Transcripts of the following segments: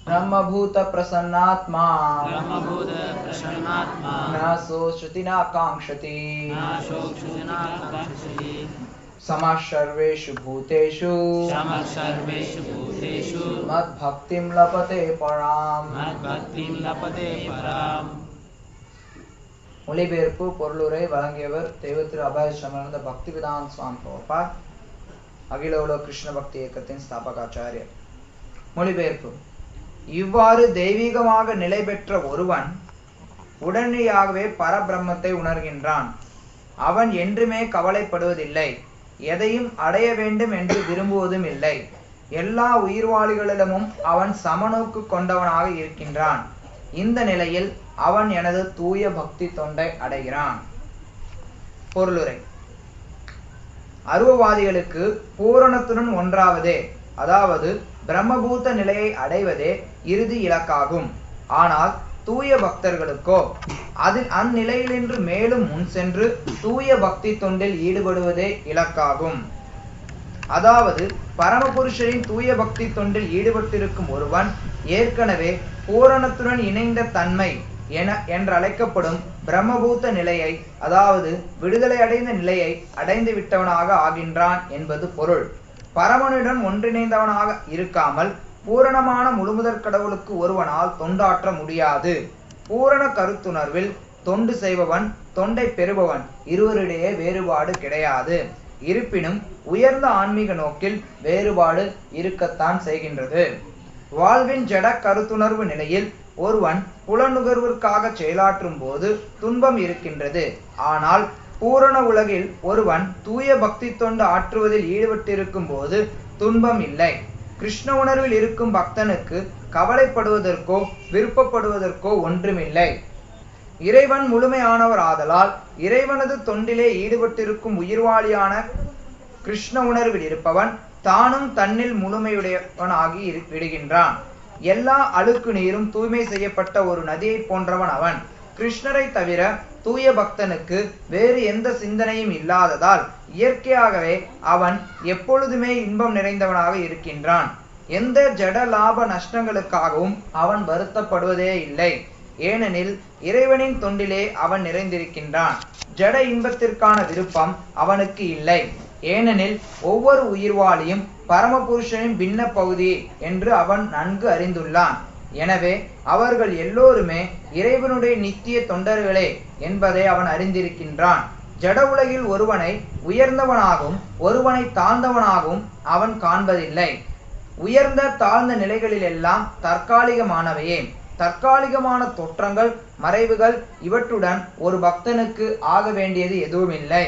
ब्रह्मभूत प्रसन्नात्मा ब्रह्मभूत प्रसन्नात्मा न सोचति न काङ्क्षति नाशोक्षुजनाकाङ्क्षति समः सर्वेषु भूतेषु समः सर्वेषु भूतेषु मद्भक्तिं लभते पराम् मद्भक्तिं लभते पराम् மொழிபெயர்ப்பு பொருளுரை வழங்கியவர் தெய்வத்திரு அபாய சமர்ந்த பக்திவிதான் சுவாமி பிரபுபாத் அகில உலக கிருஷ்ண பக்தி இயக்கத்தின் ஸ்தாபகாச்சாரியர் மொழிபெயர்ப்பு இவ்வாறு தெய்வீகமாக நிலை பெற்ற ஒருவன் உடனடியாகவே பரபிரம்மத்தை உணர்கின்றான் அவன் என்றுமே கவலைப்படுவதில்லை எதையும் அடைய வேண்டும் என்று விரும்புவதும் இல்லை எல்லா உயிர்வாளிகளிடமும் அவன் சமநோக்கு கொண்டவனாக இருக்கின்றான் இந்த நிலையில் அவன் எனது தூய பக்தி தொண்டை அடைகிறான் பொருளுரை அருவவாதிகளுக்கு பூரணத்துடன் ஒன்றாவதே அதாவது பிரம்மபூத நிலையை அடைவதே இறுதி இலக்காகும் ஆனால் தூய பக்தர்களுக்கோ அதில் அந்நிலையிலின்று மேலும் முன் சென்று தூய பக்தி தொண்டில் ஈடுபடுவதே இலக்காகும் அதாவது பரமபுருஷரின் தூய பக்தி தொண்டில் ஈடுபட்டிருக்கும் ஒருவன் ஏற்கனவே பூரணத்துடன் இணைந்த தன்மை என என்றழைக்கப்படும் பிரம்மபூத்த நிலையை அதாவது விடுதலை அடைந்த நிலையை அடைந்து விட்டவனாக ஆகின்றான் என்பது பொருள் பரமனுடன் ஒன்றிணைந்தவனாக இருக்காமல் பூரணமான முழுமுதற் கடவுளுக்கு ஒருவனால் தொண்டாற்ற முடியாது பூரண கருத்துணர்வில் தொண்டு செய்பவன் தொண்டை பெறுபவன் இருவரிடையே வேறுபாடு கிடையாது இருப்பினும் உயர்ந்த ஆன்மீக நோக்கில் வேறுபாடு இருக்கத்தான் செய்கின்றது வாழ்வின் ஜட கருத்துணர்வு நிலையில் ஒருவன் புலனுகர்விற்காக செயலாற்றும் போது துன்பம் இருக்கின்றது ஆனால் பூரண உலகில் ஒருவன் தூய பக்தி தொண்டு ஆற்றுவதில் ஈடுபட்டிருக்கும் போது துன்பம் இல்லை கிருஷ்ண உணர்வில் இருக்கும் பக்தனுக்கு கவலைப்படுவதற்கோ விருப்பப்படுவதற்கோ ஒன்றுமில்லை இறைவன் முழுமையானவர் ஆதலால் இறைவனது தொண்டிலே ஈடுபட்டிருக்கும் உயிர்வாளியான கிருஷ்ண உணர்வில் இருப்பவன் தானும் தன்னில் முழுமையுடையவனாகி இரு- விடுகின்றான் எல்லா அழுக்கு நீரும் தூய்மை செய்யப்பட்ட ஒரு நதியைப் போன்றவன் அவன் கிருஷ்ணரை தவிர தூய பக்தனுக்கு வேறு எந்த சிந்தனையும் இல்லாததால் இயற்கையாகவே அவன் எப்பொழுதுமே இன்பம் நிறைந்தவனாக இருக்கின்றான் எந்த ஜட லாப நஷ்டங்களுக்காகவும் அவன் வருத்தப்படுவதே இல்லை ஏனெனில் இறைவனின் தொண்டிலே அவன் நிறைந்திருக்கின்றான் ஜட இன்பத்திற்கான விருப்பம் அவனுக்கு இல்லை ஏனெனில் ஒவ்வொரு உயிர்வாளியும் பரமபுருஷனின் பின்ன பகுதி என்று அவன் நன்கு அறிந்துள்ளான் எனவே அவர்கள் எல்லோருமே இறைவனுடைய நித்திய தொண்டர்களே என்பதை அவன் அறிந்திருக்கின்றான் ஜட உலகில் ஒருவனை உயர்ந்தவனாகவும் ஒருவனை தாழ்ந்தவனாகவும் அவன் காண்பதில்லை உயர்ந்த தாழ்ந்த நிலைகளிலெல்லாம் தற்காலிகமானவையே தற்காலிகமான தோற்றங்கள் மறைவுகள் இவற்றுடன் ஒரு பக்தனுக்கு ஆக வேண்டியது எதுவுமில்லை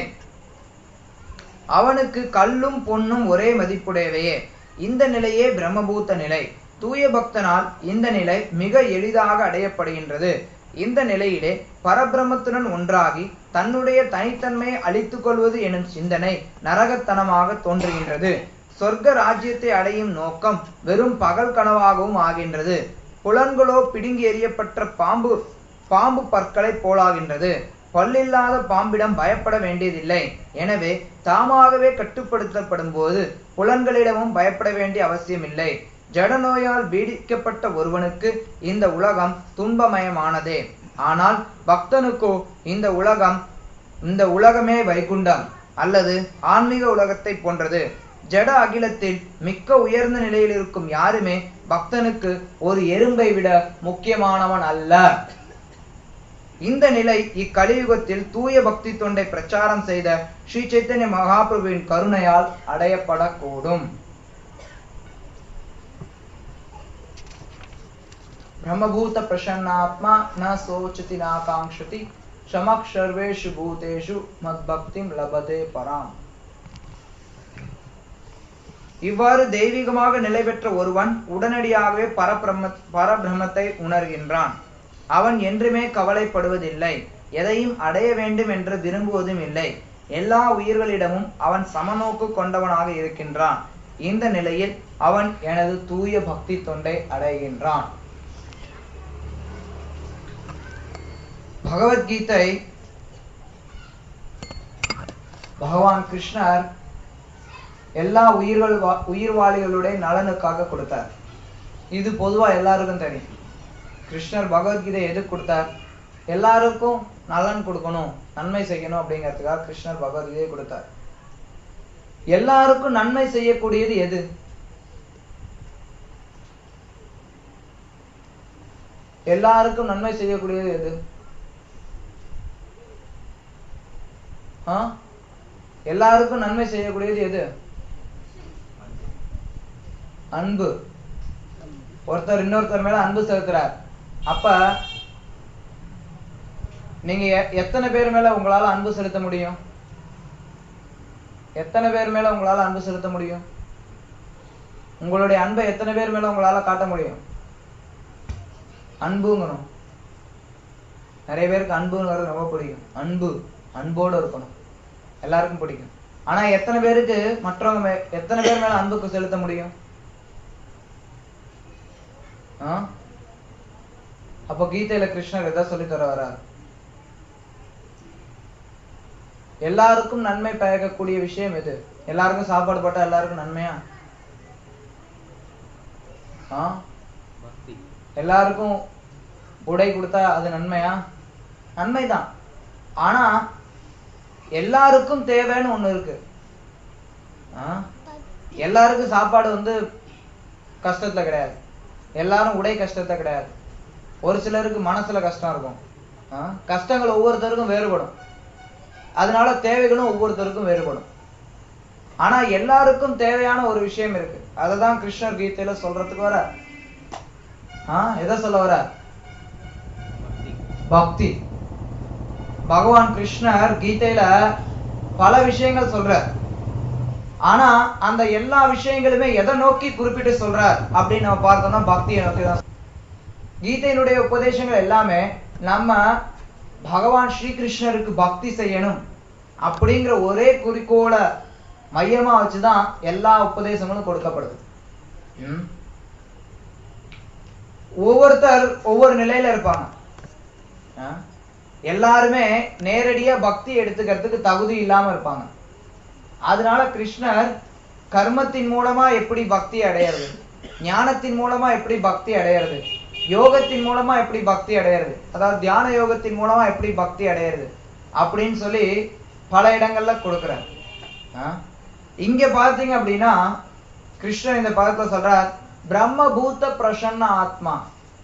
அவனுக்கு கல்லும் பொன்னும் ஒரே மதிப்புடையவையே இந்த நிலையே பிரம்மபூத்த நிலை தூய பக்தனால் இந்த நிலை மிக எளிதாக அடையப்படுகின்றது இந்த நிலையிலே பரபிரமத்துடன் ஒன்றாகி தன்னுடைய தனித்தன்மையை அழித்துக் கொள்வது எனும் சிந்தனை நரகத்தனமாக தோன்றுகின்றது சொர்க்க ராஜ்யத்தை அடையும் நோக்கம் வெறும் பகல் கனவாகவும் ஆகின்றது புலன்களோ பிடுங்கி எறியப்பட்ட பாம்பு பாம்பு பற்களை போலாகின்றது பல்லில்லாத பாம்பிடம் பயப்பட வேண்டியதில்லை எனவே தாமாகவே கட்டுப்படுத்தப்படும் போது புலன்களிடமும் பயப்பட வேண்டிய அவசியமில்லை ஜடநோயால் பீடிக்கப்பட்ட ஒருவனுக்கு இந்த உலகம் துன்பமயமானதே ஆனால் பக்தனுக்கோ இந்த உலகம் இந்த உலகமே வைகுண்டம் அல்லது ஆன்மீக உலகத்தை போன்றது ஜட அகிலத்தில் மிக்க உயர்ந்த நிலையில் இருக்கும் யாருமே பக்தனுக்கு ஒரு எறும்பை விட முக்கியமானவன் அல்ல இந்த நிலை இக்கலியுகத்தில் தூய பக்தி தொண்டை பிரச்சாரம் செய்த ஸ்ரீ சைத்தன்ய மகாபிரபுவின் கருணையால் அடையப்படக்கூடும் ब्रह्मभूत प्रसन्नात्मा न सोचति न कांक्षति समक् सर्वेषु भूतेषु மத்பக்திம் லபதே பராம் இவ்வாறு தெய்வீகமாக நிலை பெற்ற ஒருவன் உடனடியாகவே பரபிரம்ம பரபிரம்மத்தை உணர்கின்றான் அவன் என்றுமே கவலைப்படுவதில்லை எதையும் அடைய வேண்டும் என்று விரும்புவதும் இல்லை எல்லா உயிர்களிடமும் அவன் சமநோக்கு கொண்டவனாக இருக்கின்றான் இந்த நிலையில் அவன் எனது தூய பக்தி தொண்டை அடைகின்றான் பகவத்கீதை பகவான் கிருஷ்ணர் எல்லா உயிர்கள் வா- உயிர்வாளிகளுடைய நலனுக்காக கொடுத்தார் இது பொதுவா எல்லாருக்கும் தெரியும் கிருஷ்ணர் பகவத்கீதை எதுக்கு கொடுத்தார் எல்லாருக்கும் நலன் கொடுக்கணும் நன்மை செய்யணும் அப்படிங்கிறதுக்காக கிருஷ்ணர் பகவத்கீதையை கொடுத்தார் எல்லாருக்கும் நன்மை செய்யக்கூடியது எது எல்லாருக்கும் நன்மை செய்யக்கூடியது எது ஆ எல்லாருக்கும் நன்மை செய்யக்கூடியது எது அன்பு ஒருத்தர் இன்னொருத்தர் மேல அன்பு செலுத்துறார் அப்ப நீங்க எ- எத்தனை பேர் மேல உங்களால அன்பு செலுத்த முடியும் எத்தனை பேர் மேல உங்களால அன்பு செலுத்த முடியும் உங்களுடைய அன்பை எத்தனை பேர் மேல உங்களால காட்ட முடியும் அன்புங்கணும் நிறைய பேருக்கு அன்புங்கிறது ரொம்ப பிடிக்கும் அன்பு அன்போடு இருக்கணும் எல்லாருக்கும் பிடிக்கும் ஆனா எத்தனை பேருக்கு மற்றவங்க மே- எத்தனை பேர் மேல அன்புக்கு செலுத்த முடியும் ஆ? அப்போ கீதையில கிருஷ்ணர் எதை சொல்லி தர வர்றார் எல்லாருக்கும் நன்மை பயக்கக்கூடிய விஷயம் எது எல்லாருக்கும் சாப்பாடு போட்டா எல்லாருக்கும் நன்மையா ஆ எல்லாருக்கும் உடை கொடுத்தா அது நன்மையா நன்மைதான் ஆனா எல்லாருக்கும் தேவைன்னு ஒண்ணு இருக்கு ஆ? எல்லாருக்கும் சாப்பாடு வந்து கஷ்டத்துல கிடையாது எல்லாரும் உடை கஷ்டத்தை கிடையாது ஒரு சிலருக்கு மனசுல கஷ்டம் இருக்கும் ஆ? கஷ்டங்கள் ஒவ்வொருத்தருக்கும் வேறுபடும் அதனால தேவைகளும் ஒவ்வொருத்தருக்கும் வேறுபடும் ஆனா எல்லாருக்கும் தேவையான ஒரு விஷயம் இருக்கு அததான் கிருஷ்ணர் கீதையில சொல்றதுக்கு வர ஆ எதை சொல்ல வர பக்தி பகவான் கிருஷ்ணர் கீதையில பல விஷயங்கள் சொல்றார் ஆனா அந்த எல்லா விஷயங்களுமே எதை நோக்கி குறிப்பிட்டு சொல்றார் அப்படின்னு நம்ம பார்த்தோம்னா பக்தியை நோக்கி தான் கீதையினுடைய உபதேசங்கள் எல்லாமே நம்ம பகவான் ஸ்ரீகிருஷ்ணருக்கு பக்தி செய்யணும் அப்படிங்கிற ஒரே குறிக்கோளை மையமா வச்சுதான் எல்லா உபதேசங்களும் கொடுக்கப்படுது ம்? ஒவ்வொருத்தர் ஒவ்வொரு நிலையில இருப்பாங்க ஆ? எல்லாருமே நேரடியா பக்தி எடுத்துக்கிறதுக்கு தகுதி இல்லாம இருப்பாங்க அதனால கிருஷ்ணர் கர்மத்தின் மூலமா எப்படி பக்தி அடையிறது ஞானத்தின் மூலமா எப்படி பக்தி அடையிறது யோகத்தின் மூலமா எப்படி பக்தி அடையிறது அதாவது தியான யோகத்தின் மூலமா எப்படி பக்தி அடையிறது அப்படின்னு சொல்லி பல இடங்கள்ல கொடுக்குறார் ஆ? இங்க பார்த்தீங்க அப்படின்னா கிருஷ்ணர் இந்த பதத்தை சொல்றார் பிரம்மபூத பிரசன்ன ஆத்மா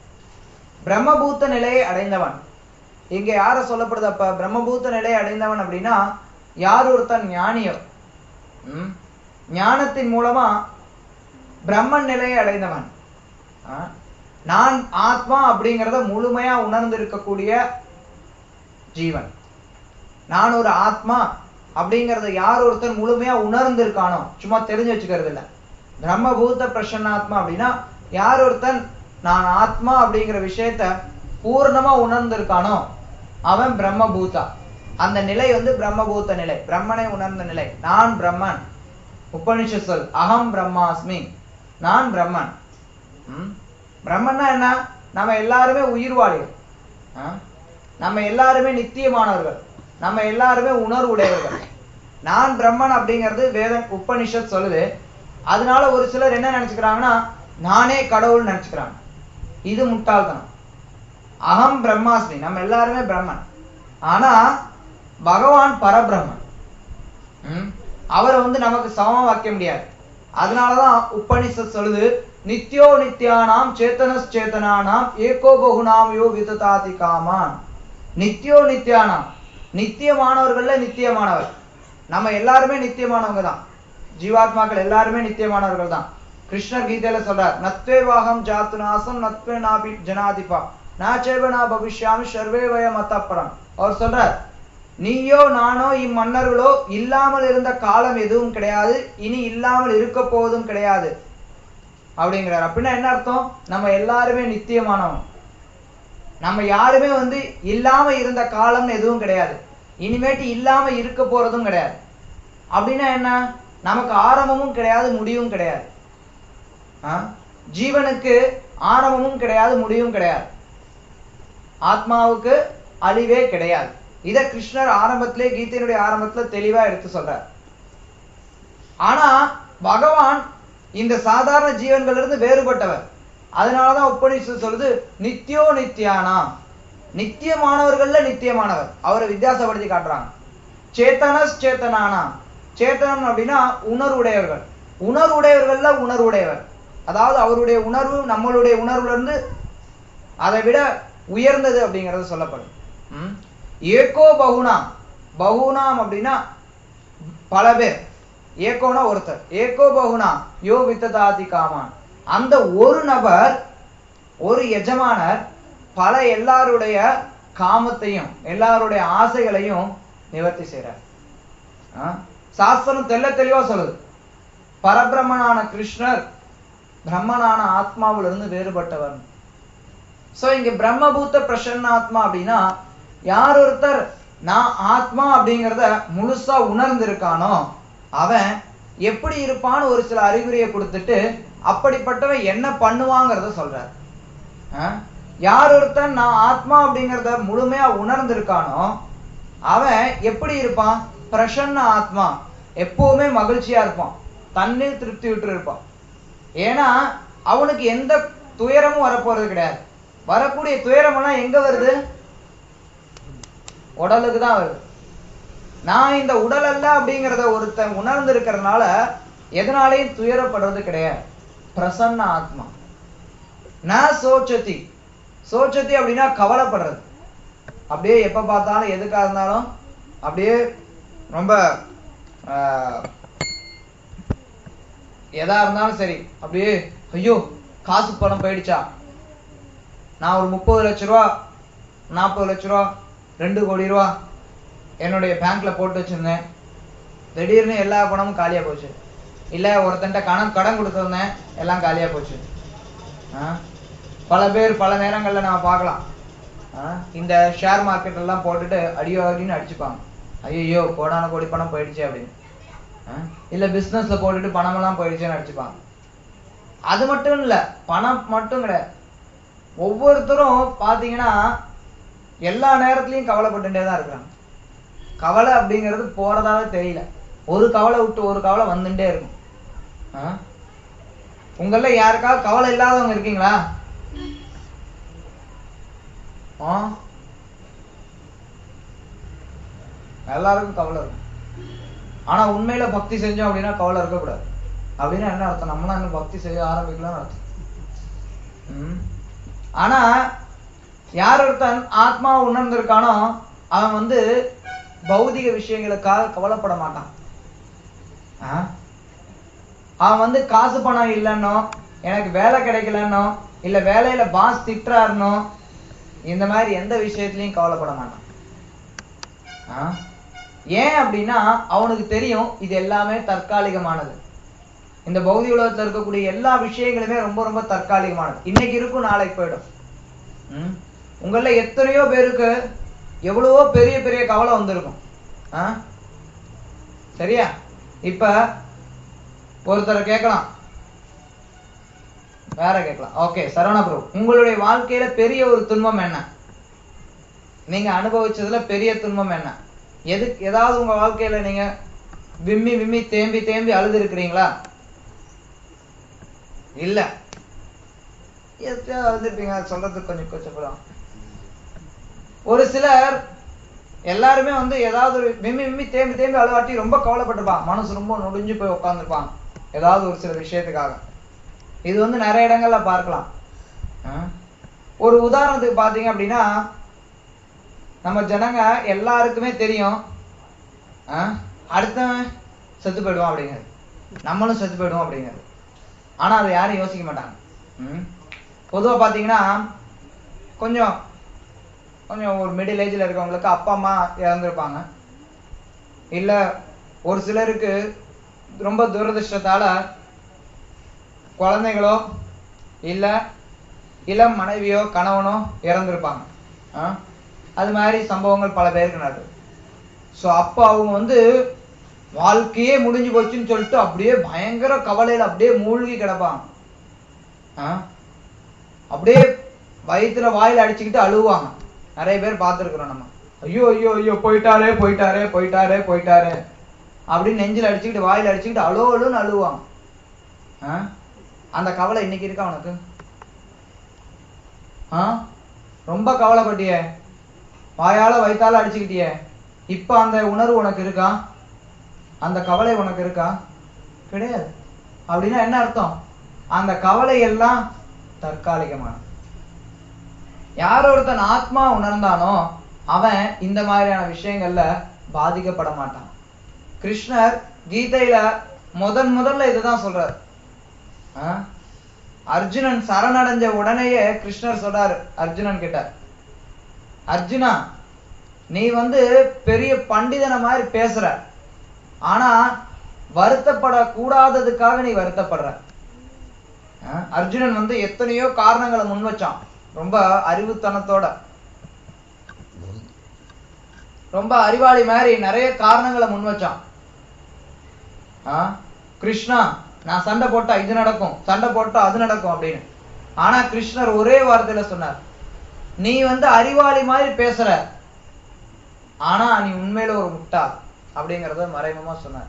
பிரம்மபூத்த நிலையை அடைந்தவன் இங்க யார சொல்லப்படுது அப்ப பிரம்மபூத்த நிலையை அடைந்தவன் அப்படின்னா யார் ஒருத்தன் ஞானியோ ம்? ஞானத்தின் மூலமா பிரம்மன் நிலையை அடைந்தவன் ஆ? நான் ஆத்மா அப்படிங்கிறத முழுமையா உணர்ந்து இருக்கக்கூடிய ஜீவன் நான் ஒரு ஆத்மா அப்படிங்கறத யார் ஒருத்தன் முழுமையா உணர்ந்து இருக்கானோ சும்மா தெரிஞ்சு வச்சுக்கிறது இல்ல பிரம்மபூத பிரசன்னாத்மா அப்படின்னா யார் ஒருத்தன் நான் ஆத்மா அப்படிங்கிற விஷயத்த பூர்ணமா உணர்ந்து இருக்கானோ அவன் பிரம்மபூதா அந்த நிலை வந்து பிரம்மபூத நிலை பிரம்மனை உணர்ந்த நிலை நான் பிரம்மன் உபனிஷத் சொல் அகம் பிரம்மாஸ்மி நான் பிரம்மன் ம்? பிரம்மன்னா என்ன நம்ம எல்லாருமே உயிர்வாளிகள் ஆ? நம்ம எல்லாருமே நித்தியமானவர்கள் நம்ம எல்லாருமே உணர்வுடையவர்கள் நான் பிரம்மன் அப்படிங்கிறது வேத உபனிஷத் சொல்லுது அதனால ஒரு சிலர் என்ன நினைச்சுக்கிறாங்கன்னா நானே கடவுள் நினைச்சுக்கிறாங்க இது முட்டாள்தனம் அகம் பிரம்மாஸ்மி நம்ம எல்லாருமே பிரம்மன் ஆனா பகவான் பரபிரம்மன் ம்? அவரை வந்து நமக்கு சமமா வைக்க முடியாது அதனாலதான் உபனிஷத் சொல்லுது நித்யோ நித்யானாம் சேத்தனஸ் சேத்தனானாம் ஏகோ பகுனாம் யோ விததாதி காமான் நித்யோ நித்யானாம் நித்தியமானவர்கள்ல நித்தியமானவர் நம்ம எல்லாருமே நித்தியமானவங்க தான் ஜீவாத்மாக்கள் எல்லாருமே நித்தியமானவர்கள் தான் கிருஷ்ணர் கீதையில சொல்றார் நத்வேவாகம் ஜாத்து நாசம் நத்வே நாபி ஜனாதிபா நாச்சேவ நா பவிஷ்யாமி சர்வே வய மத்தப்பரம் அவர் சொல்றார் நீயோ நானோ இம்மன்னர்களோ இல்லாமல் இருந்த காலம் எதுவும் கிடையாது இனி இல்லாமல் இருக்க போவதும் கிடையாது அப்படிங்கிறார் அப்படின்னா என்ன அர்த்தம் நம்ம எல்லாருமே நித்தியமானவங்க நம்ம யாருமே வந்து இல்லாம இருந்த காலம்னு எதுவும் கிடையாது இனிமேட்டு இல்லாம இருக்க போறதும் கிடையாது அப்படின்னா என்ன நமக்கு ஆரம்பமும் கிடையாது முடிவும் கிடையாது ஆ? ஜீவனுக்கு ஆரம்பமும் கிடையாது முடிவும் கிடையாது ஆத்மாவுக்கு அழிவே கிடையாது இத கிருஷ்ணர் ஆரம்பத்திலே கீதையினுடைய ஆரம்பத்துல தெளிவா எடுத்து சொல்றார் ஆனா பகவான் இந்த சாதாரண ஜீவன்களிலிருந்து வேறுபட்டவர் அதனாலதான் உபனிஷத்து சொல்லுது நித்யோ நித்யானா நித்தியமானவர்கள்ல நித்தியமானவர் அவரை வித்தியாசப்படுத்தி காட்டுறாங்க சேத்தனஸ் சேத்தனானா சேத்தனம் அப்படின்னா உணர்வுடையவர்கள் உணர்வுடையவர்கள்ல உணர்வுடையவர் அதாவது அவருடைய உணர்வு நம்மளுடைய உணர்வுல இருந்து அதை விட உயர்ந்தது அப்படிங்கிறது சொல்லப்படும் ம்? ஏகோ பகுனாம் பகுனாம் அப்படின்னா பல பேர் ஏகோனா ஒருத்தர் ஏகோ பகுனா யோ வித்ததாதி காமான் அந்த ஒரு நபர் ஒரு எஜமானர் பல எல்லாருடைய காமத்தையும் எல்லாருடைய ஆசைகளையும் நிவர்த்தி செய்றார் ஆ? சாஸ்திரம் தெள்ள தெளிவா சொல்லுது பரபிரம்மனான கிருஷ்ணர் பிரம்மனான ஆத்மாவிலிருந்து வேறுபட்டவர் சோ இங்க பிரம்மபூத்த பிரசன்னாத்மா அப்படின்னா யார் ஒருத்தர் நான் ஆத்மா அப்படிங்கிறத முழுசா உணர்ந்திருக்கானோ அவன் எப்படி இருப்பான்னு ஒரு சில அறிகுறியை கொடுத்துட்டு அப்படிப்பட்டவன் என்ன பண்ணுவாங்கிறத சொல்றார் ஆ? யார் ஒருத்தன் நான் ஆத்மா அப்படிங்கிறத முழுமையா உணர்ந்திருக்கானோ அவன் எப்படி இருப்பான் பிரசன்ன ஆத்மா எப்பவுமே மகிழ்ச்சியா இருப்பான் தன்னில் திருப்தி விட்டு இருப்பான் ஏன்னா அவனுக்கு எந்த துயரமும் வரப்போறது கிடையாது வரக்கூடிய துயரம் எல்லாம் எங்க வருது உடலுக்கு தான் வருது நான் இந்த உடல் அல்ல அப்படிங்கிறத ஒருத்தன் உணர்ந்து இருக்கிறதுனால எதனாலையும் துயரப்படுறது கிடையாது பிரசன்ன ஆத்மா நான் சோச்சதி சோச்சதி அப்படின்னா கவலைப்படுறது அப்படியே எப்ப பார்த்தாலும் எதுக்கா இருந்தாலும் அப்படியே ரொம்ப ஆஹ், எதா இருந்தாலும் சரி அப்படியே ஐயோ காசு பணம் போயிடுச்சா நான் ஒரு முப்பது லட்ச ரூபா நாற்பது லட்ச ரூபா ரெண்டு கோடி ரூபா என்னுடைய பேங்க்ல போட்டு வச்சிருந்தேன் திடீர்னு எல்லா பணமும் காலியா போச்சு இல்ல ஒருத்தன்ட்ட கடன் கடன் கொடுத்திருந்தேன் எல்லாம் காலியா போச்சு ஆ? பல பேர் பல நேரங்கள்ல நம்ம பார்க்கலாம் ஆ? இந்த ஷேர் மார்க்கெட் எல்லாம் போட்டுட்டு அடியோ அடின்னு அடிச்சுப்பாங்க ஐயோ கோடான கோடி பணம் போயிடுச்சு அப்படின்னு ஆ? இல்ல பிசினஸ்ல போட்டுட்டு பணமெல்லாம் போயிடுச்சுன்னு அடிச்சுப்பாங்க அது மட்டும் இல்ல பணம் மட்டும் கிடையாது ஒவ்வொருத்தரும் பாத்தீங்கன்னா எல்லா நேரத்துலயும் கவலைப்பட்டுட்டே தான் இருக்கிறாங்க கவலை அப்படிங்கிறது போறதாவே தெரியல ஒரு கவலை விட்டு ஒரு கவலை வந்துட்டே இருக்கும் ஆ? உங்கள யாருக்காவது கவலை இல்லாதவங்க இருக்கீங்களா ஆ எல்லாருக்கும் கவலை இருக்கும் ஆனா உண்மையில பக்தி செஞ்சோம் அப்படின்னா கவலை இருக்கக்கூடாது அப்படின்னா என்ன அர்த்தம் நம்மளாம் இன்னும் பக்தி செய்ய ஆரம்பிக்கலாம்னு அர்த்தம் ம். ஆனா யார் ஒருத்தன் ஆத்மா உணர்ந்திருக்கானோ அவன் வந்து பௌதிக விஷயங்களுக்காக கவலைப்பட மாட்டான் ஆ? அவன் வந்து காசு பணம் இல்லைன்னோ எனக்கு வேலை கிடைக்கலன்னோ இல்ல வேலையில பாஸ் திட்டுறாருனோ இந்த மாதிரி எந்த விஷயத்துலயும் கவலைப்பட மாட்டான் ஆ? ஏன் அப்படின்னா அவனுக்கு தெரியும் இது எல்லாமே தற்காலிகமானது இந்த பௌதிக உலகத்துல இருக்கக்கூடிய எல்லா விஷயங்களுமே ரொம்ப ரொம்ப தற்காலிகமானது இன்னைக்கு இருக்கும் நாளைக்கு போயிடும் ம்? உங்கள எத்தனையோ பேருக்கு எவ்வளவோ பெரிய பெரிய கவலை வந்திருக்கும் ஆ? சரியா இப்ப ஒருத்தரை கேட்கலாம் வேற கேட்கலாம் ஓகே சரவண பிரபு உங்களுடைய வாழ்க்கையில பெரிய ஒரு துன்பம் என்ன நீங்க அனுபவிச்சதுல பெரிய துன்பம் என்ன எது ஏதாவது உங்க வாழ்க்கையில நீங்க விம்மி விம்மி தேம்பி தேம்பி அழுது இருக்கிறீங்களா இல்ல எதுக்காக அழுதுருப்பீங்க அது சொல்றதுக்கு கொஞ்சம் கொஞ்சம் ஒரு சிலர் எல்லாருமே வந்து ஏதாவது ஒரு விம்மி விம்மி தேம்பி தேம்பி அழுவாட்டி ரொம்ப கவலைப்பட்டிருப்பான் மனசு ரொம்ப நொடிஞ்சு போய் உட்காந்துருப்பான் ஏதாவது ஒரு சில விஷயத்துக்காக இது வந்து நிறைய இடங்கள்ல பார்க்கலாம் ஆ? ஒரு உதாரணத்துக்கு பாத்தீங்க அப்படின்னா நம்ம ஜனங்க எல்லாருக்குமே தெரியும் ஆ? அடுத்தவன் செத்து போயிடுவான் அப்படிங்கிறது நம்மளும் செத்து போயிடுவோம் அப்படிங்கிறது ஆனா அதை யாரும் யோசிக்க மாட்டாங்க ம்? பொதுவா பாத்தீங்கன்னா கொஞ்சம் கொஞ்சம் ஒரு மிடில் ஏஜ்ல இருக்கவங்களுக்கு அப்பா அம்மா இறந்துருப்பாங்க இல்ல ஒரு சிலருக்கு ரொம்ப துரதிர்ஷ்டத்தால குழந்தைகளோ இல்ல இளம் மனைவியோ கணவனோ இறந்திருப்பாங்க ஆ? அது மாதிரி சம்பவங்கள் பல பேருக்கு நடக்குது ஸோ அப்போ அவங்க வந்து வாழ்க்கையே முடிஞ்சு போச்சுன்னு சொல்லிட்டு அப்படியே பயங்கர கவலையில அப்படியே மூழ்கி கிடப்பாங்க ஆ? அப்படியே வயித்துல வாயில அடிச்சுக்கிட்டு அழுவாங்க நிறைய பேர் பார்த்துருக்குறோம் நம்ம ஐயோ ஐயோ ஐயோ போயிட்டாரே போயிட்டாரே போயிட்டாரே போயிட்டாரே அப்படின்னு நெஞ்சில் அடிச்சுக்கிட்டு வாயில அடிச்சுக்கிட்டு அழோ அழுன்னு அழுவாங்க ஆ? அந்த கவலை இன்னைக்கு இருக்கா உனக்கு ஆ ரொம்ப கவலைப்பட்டியே வாயால வயித்தால அடிச்சுக்கிட்டியே இப்ப அந்த உணர்வு உனக்கு இருக்கா அந்த கவலை உனக்கு இருக்கா கிடையாது அப்படின்னா என்ன அர்த்தம் அந்த கவலை எல்லாம் தற்காலிகமான யார் ஒருத்தன் ஆத்மா உணர்ந்தானோ அவன் இந்த மாதிரியான விஷயங்கள்ல பாதிக்கப்பட மாட்டான் கிருஷ்ணர் கீதையில முதன் முதல்ல இதுதான் சொல்றாரு ஆ? அர்ஜுனன் சரணடைஞ்ச உடனேயே கிருஷ்ணர் சொல்றாரு அர்ஜுனன் கிட்ட அர்ஜுனா நீ வந்து பெரிய பண்டிதனை மாதிரி பேசுற ஆனா வருத்தப்படக்கூடாததுக்காக நீ வருத்தப்படுற ஆ? அர்ஜுனன் வந்து எத்தனையோ காரணங்களை முன் வச்சான் ரொம்ப அறிவுத்தனத்தோட ரொம்ப அறிவாளி மாதிரி நிறைய காரணங்களை முன் வச்சான் ஆ? கிருஷ்ணா நான் சண்டை போட்டா இது நடக்கும் சண்டை போட்டா அது நடக்கும் அப்படின்னு ஆனா கிருஷ்ணர் ஒரே வார்த்தையில சொன்னார் நீ வந்து அறிவாளி மாதிரி பேசுற ஆனா நீ உண்மையில ஒரு முட்டாள் அப்படிங்கறத மறைமுகமா சொன்னார்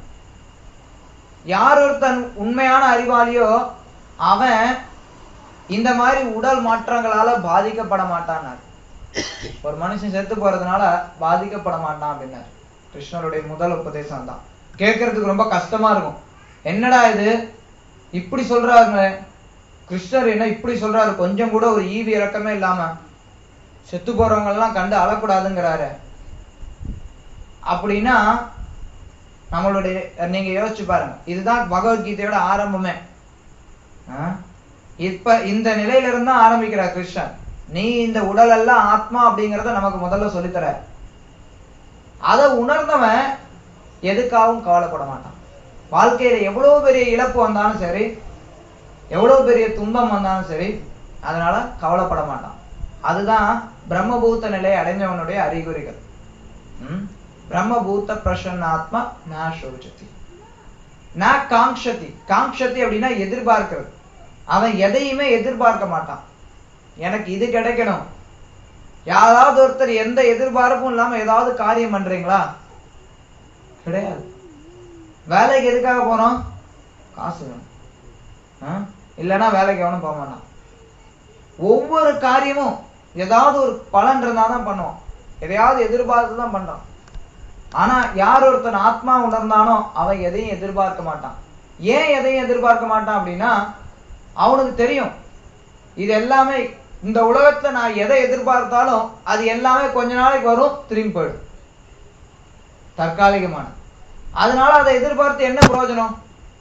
யார் ஒருத்தன் உண்மையான அறிவாளியோ அவன் இந்த மாதிரி உடல் மாற்றங்களால பாதிக்கப்பட மாட்டான்னார் ஒரு மனுஷன் செத்து போறதுனால பாதிக்கப்பட மாட்டான் அப்படின்னாரு கிருஷ்ணருடைய முதல் உபதேசம் தான் கேட்கறதுக்கு ரொம்ப கஷ்டமா இருக்கும் என்னடா இது இப்படி சொல்றாருங்க கிருஷ்ணர் என்ன இப்படி சொல்றாரு கொஞ்சம் கூட ஒரு ஈவி இறக்கமே இல்லாம செத்து போறவங்க எல்லாம் கண்டு அழக்கூடாதுங்கிறாரு அப்படின்னா நம்மளுடைய நீங்க யோசிச்சு பாருங்க இதுதான் பகவத்கீதையோட ஆரம்பமே ஆ? இப்ப இந்த நிலையில இருந்தா ஆரம்பிக்கிறார் கிருஷ்ணன் நீ இந்த உடல் எல்லாம் ஆத்மா அப்படிங்கறத நமக்கு முதல்ல சொல்லித்தர அதை உணர்ந்தவன் எதுக்காகவும் கவலைப்பட மாட்டான் வாழ்க்கையில எவ்வளவு பெரிய இழப்பு வந்தாலும் சரி எவ்வளவு பெரிய துன்பம் வந்தாலும் சரி அதனால கவலைப்பட மாட்டான் அதுதான் பிரம்மபூத்த நிலையை அடைஞ்சவனுடைய அறிகுறிகள் ம்? பிரம்மபூத்த பிரசன்னாத்மா ந சோச்சதி ந காங்ஷதி காங்ஷதி அப்படின்னா எதிர்பார்க்கிறது அவன் எதையுமே எதிர்பார்க்க மாட்டான் எனக்கு இது கிடைக்கணும் யாராவது ஒருத்தர் எந்த எதிர்பார்ப்பும் இல்லாம ஏதாவது காரியம் பண்றீங்களா கிடையாது வேலைக்கு எதுக்காக போறோம் காசு வேணும் ஆ? இல்லைன்னா வேலைக்கு எவனும் போக மாட்டான் ஒவ்வொரு காரியமும் ஏதாவது ஒரு பலன் இருந்தா தான் பண்ணுவோம் எதையாவது எதிர்பார்த்து தான் பண்றான் ஆனா யார் ஒருத்தன் ஆத்மா உணர்ந்தானோ அவன் எதையும் எதிர்பார்க்க மாட்டான் ஏன் எதையும் எதிர்பார்க்க மாட்டான் அப்படின்னா அவனுக்கு தெரியும் இது எல்லாமே இந்த உலகத்துல நான் எதை எதிர்பார்த்தாலும் அது எல்லாமே கொஞ்ச நாளைக்கு வரும் திரும்பி போயிடும் தற்காலிகமான அதனால அதை எதிர்பார்த்து என்ன பிரயோஜனம்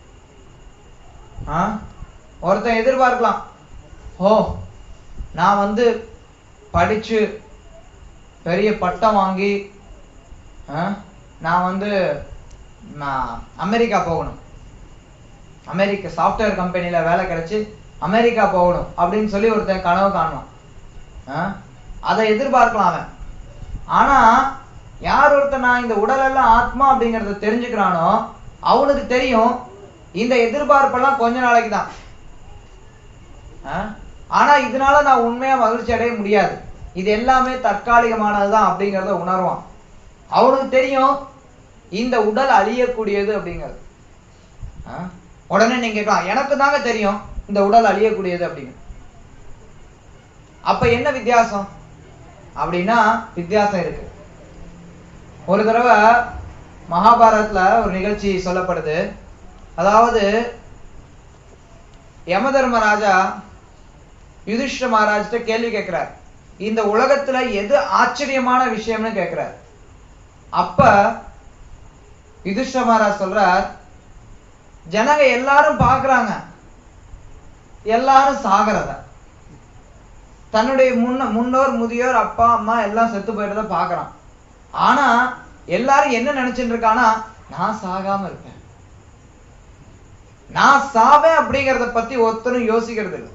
ஆ? ஒருத்தன் எதிர்பார்க்கலாம் ஓ நான் வந்து படிச்சு பெரிய பட்டம் வாங்கி ஆ, நான் வந்து நான் அமெரிக்கா போகணும் அமெரிக்க சாஃப்ட்வேர் கம்பெனில வேலை கிடைச்சு அமெரிக்கா போகணும் அப்படின்னு சொல்லி ஒருத்தன் கனவு காணுவான் ஆ? அதை எதிர்பார்க்கலாம் அவன் ஆனா யார் ஒருத்தன் நான் இந்த உடல் எல்லாம் ஆத்மா அப்படிங்கறத தெரிஞ்சுக்கிறானோ அவனுக்கு தெரியும் இந்த எதிர்பார்ப்பெல்லாம் கொஞ்ச நாளைக்கு தான் ஆ? ஆனா இதனால நான் உண்மையா மகிழ்ச்சி அடைய முடியாது இது எல்லாமே தற்காலிகமானதுதான் அப்படிங்கறத உணர்வான் அவனுக்கு தெரியும் இந்த உடல் அழியக்கூடியது அப்படிங்கிறது ஆ? உடனே நீங்க கேட்கலாம் எனக்கு தாங்க தெரியும் இந்த உடல் அழியக்கூடியது அப்படின்னு அப்ப என்ன வித்தியாசம் அப்படின்னா வித்தியாசம் இருக்கு ஒரு தடவை மகாபாரதத்துல ஒரு நிகழ்ச்சி சொல்லப்படுது அதாவது யமதர்மராஜா யுதிஷ்ட மகாராஜ்கிட்ட கேள்வி கேட்கிறார் இந்த உலகத்துல எது ஆச்சரியமான விஷயம்னு கேட்கிறார் அப்ப யுதிஷ்ட மகாராஜ் சொல்றார் ஜனங்க எல்லாரும் பாக்குறாங்க எல்லாரும் சாகிறத தன்னுடைய முன்ன முன்னோர் முதியோர் அப்பா அம்மா எல்லாம் செத்து போயிட்டத பாக்குறான் ஆனா எல்லாரும் என்ன நினைச்சிட்டு இருக்கானா நான் சாகாம இருப்பேன் நான் சாவேன் அப்படிங்கறத பத்தி ஒருத்தரும் யோசிக்கிறது இல்லை